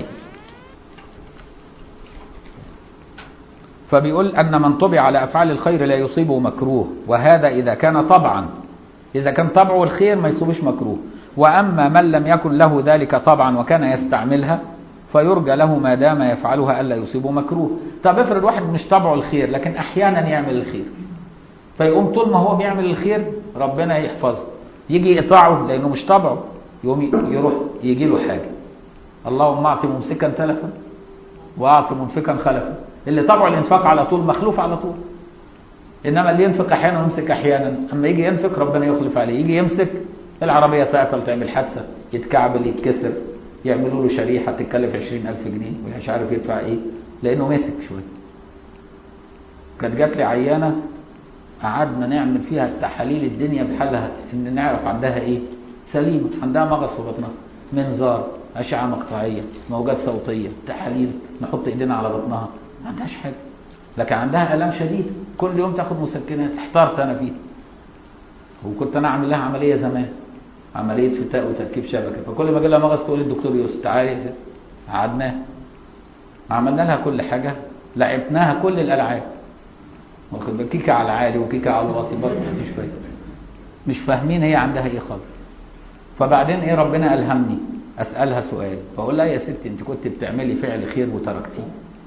فبيقول أن من طبع على أفعال الخير لا يصيبه مكروه وهذا إذا كان طبعا إذا كان طبعه الخير ما يصيبش مكروه وأما من لم يكن له ذلك طبعا وكان يستعملها فيرجى له ما دام يفعلها ألا يصيبه مكروه طب افرض واحد مش طبعه الخير لكن أحيانا يعمل الخير فيقوم طول ما هو بيعمل الخير ربنا يحفظه يجي يقطعه لأنه مش طبعه يقوم يروح يجي له حاجة اللهم أعطي ممسكا تلفا وأعطي منفقا خلفا اللي طبعه الانفاق على طول مخلوف على طول انما اللي ينفق احيانا ويمسك احيانا اما يجي ينفق ربنا يخلف عليه يجي يمسك العربيه تعطل تعمل حادثه يتكعبل يتكسر يعملوا له شريحه تتكلف 20000 جنيه ومش عارف يدفع ايه لانه مسك شويه كانت جات لي عيانه قعدنا نعمل فيها تحاليل الدنيا بحالها ان نعرف عندها ايه سليمه عندها مغص في بطنها منظار اشعه مقطعيه موجات صوتيه تحاليل نحط ايدينا على بطنها ما عندهاش حاجه لكن عندها الام شديد كل يوم تاخد مسكنات احترت انا فيها وكنت انا اعمل لها عمليه زمان عمليه فتاء وتركيب شبكه فكل ما اجي لها مغص تقول الدكتور يوسف تعالي يا ست. قعدناها عملنا لها كل حاجه لعبناها كل الالعاب واخد بالك كيكه على عالي وكيكه على الواطي برضه مفيش فايده مش فاهمين هي عندها ايه خالص فبعدين ايه ربنا الهمني اسالها سؤال بقول لها يا ستي انت كنت بتعملي فعل خير وتركتيه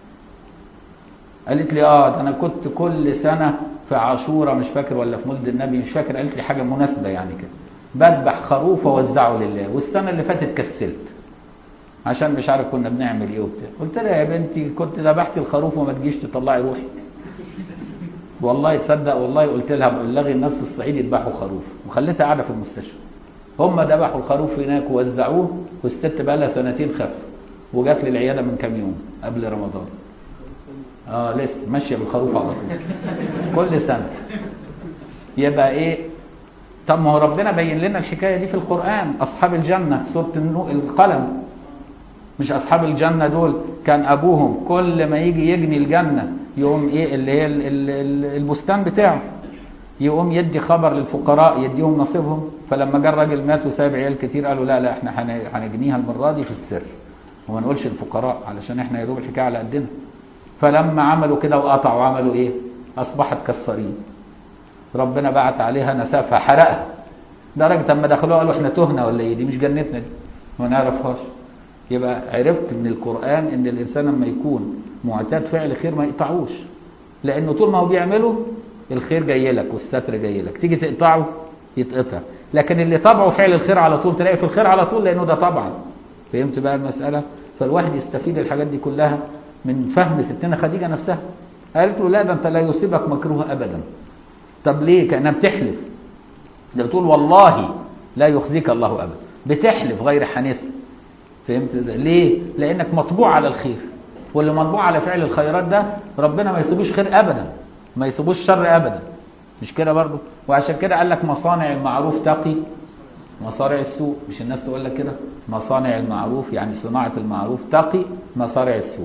قالت لي اه ده انا كنت كل سنه في عاشوره مش فاكر ولا في مولد النبي مش فاكر قالت لي حاجه مناسبه يعني كده بذبح خروف واوزعه لله والسنه اللي فاتت كسلت عشان مش عارف كنا بنعمل ايه وبتاع قلت لها يا بنتي كنت ذبحتي الخروف وما تجيش تطلعي روحي والله تصدق والله قلت لها بلغي الناس في الصعيد يذبحوا خروف وخليتها قاعده في المستشفى هم ذبحوا الخروف هناك ووزعوه والست بقى لها سنتين خف وجات لي العياده من كام يوم قبل رمضان اه لسه ماشيه بالخروف على طول كل سنه يبقى ايه طب ما هو ربنا بين لنا الحكايه دي في القران اصحاب الجنه سوره النو- القلم مش اصحاب الجنه دول كان ابوهم كل ما يجي يجني الجنه يقوم ايه اللي هي ال- ال- ال- البستان بتاعه يقوم يدي خبر للفقراء يديهم نصيبهم فلما جه الراجل مات وساب عيال كتير قالوا لا لا احنا هن- هنجنيها المره دي في السر وما نقولش الفقراء علشان احنا يا دوب الحكايه على قدنا فلما عملوا كده وقطعوا عملوا ايه اصبحت كالصريم ربنا بعت عليها نسافها حرقها درجة اما دخلوها قالوا احنا تهنا ولا ايه دي مش جنتنا دي ما نعرفهاش يبقى عرفت من القرآن ان الانسان لما يكون معتاد فعل خير ما يقطعوش لانه طول ما هو بيعمله الخير جاي لك والستر جاي لك تيجي تقطعه يتقطع لكن اللي طبعه فعل الخير على طول تلاقي في الخير على طول لانه ده طبعا فهمت بقى المسألة فالواحد يستفيد الحاجات دي كلها من فهم ستنا خديجة نفسها قالت له لا ده انت لا يصيبك مكروه ابدا طب ليه كانها بتحلف ده بتقول والله لا يخزيك الله ابدا بتحلف غير حنيسه فهمت ازاي؟ ليه لانك مطبوع على الخير واللي مطبوع على فعل الخيرات ده ربنا ما يسيبوش خير ابدا ما يسيبوش شر ابدا مش كده برضو وعشان كده قال لك مصانع المعروف تقي مصارع السوء مش الناس تقول لك كده مصانع المعروف يعني صناعة المعروف تقي مصارع السوء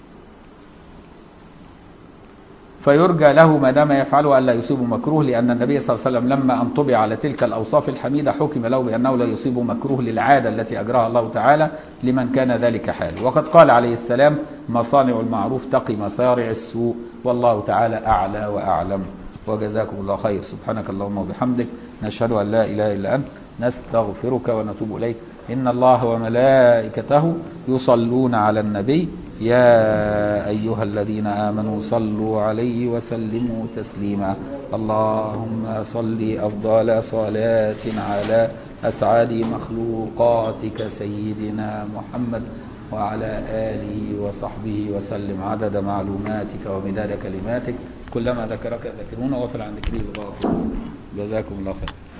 فيرجى له ما دام يفعله الا يصيب مكروه لان النبي صلى الله عليه وسلم لما ان طبع على تلك الاوصاف الحميده حكم له بانه لا يصيب مكروه للعاده التي اجراها الله تعالى لمن كان ذلك حاله وقد قال عليه السلام مصانع المعروف تقي مصارع السوء والله تعالى اعلى واعلم وجزاكم الله خير سبحانك اللهم وبحمدك نشهد ان لا اله الا انت نستغفرك ونتوب اليك ان الله وملائكته يصلون على النبي يا أيها الذين آمنوا صلوا عليه وسلموا تسليما اللهم صل أفضل صلاة على أسعد مخلوقاتك سيدنا محمد وعلى آله وصحبه وسلم عدد معلوماتك ومداد كلماتك كلما ذكرك ذاكرون وغفل عن ذكره الغافلون جزاكم الله خير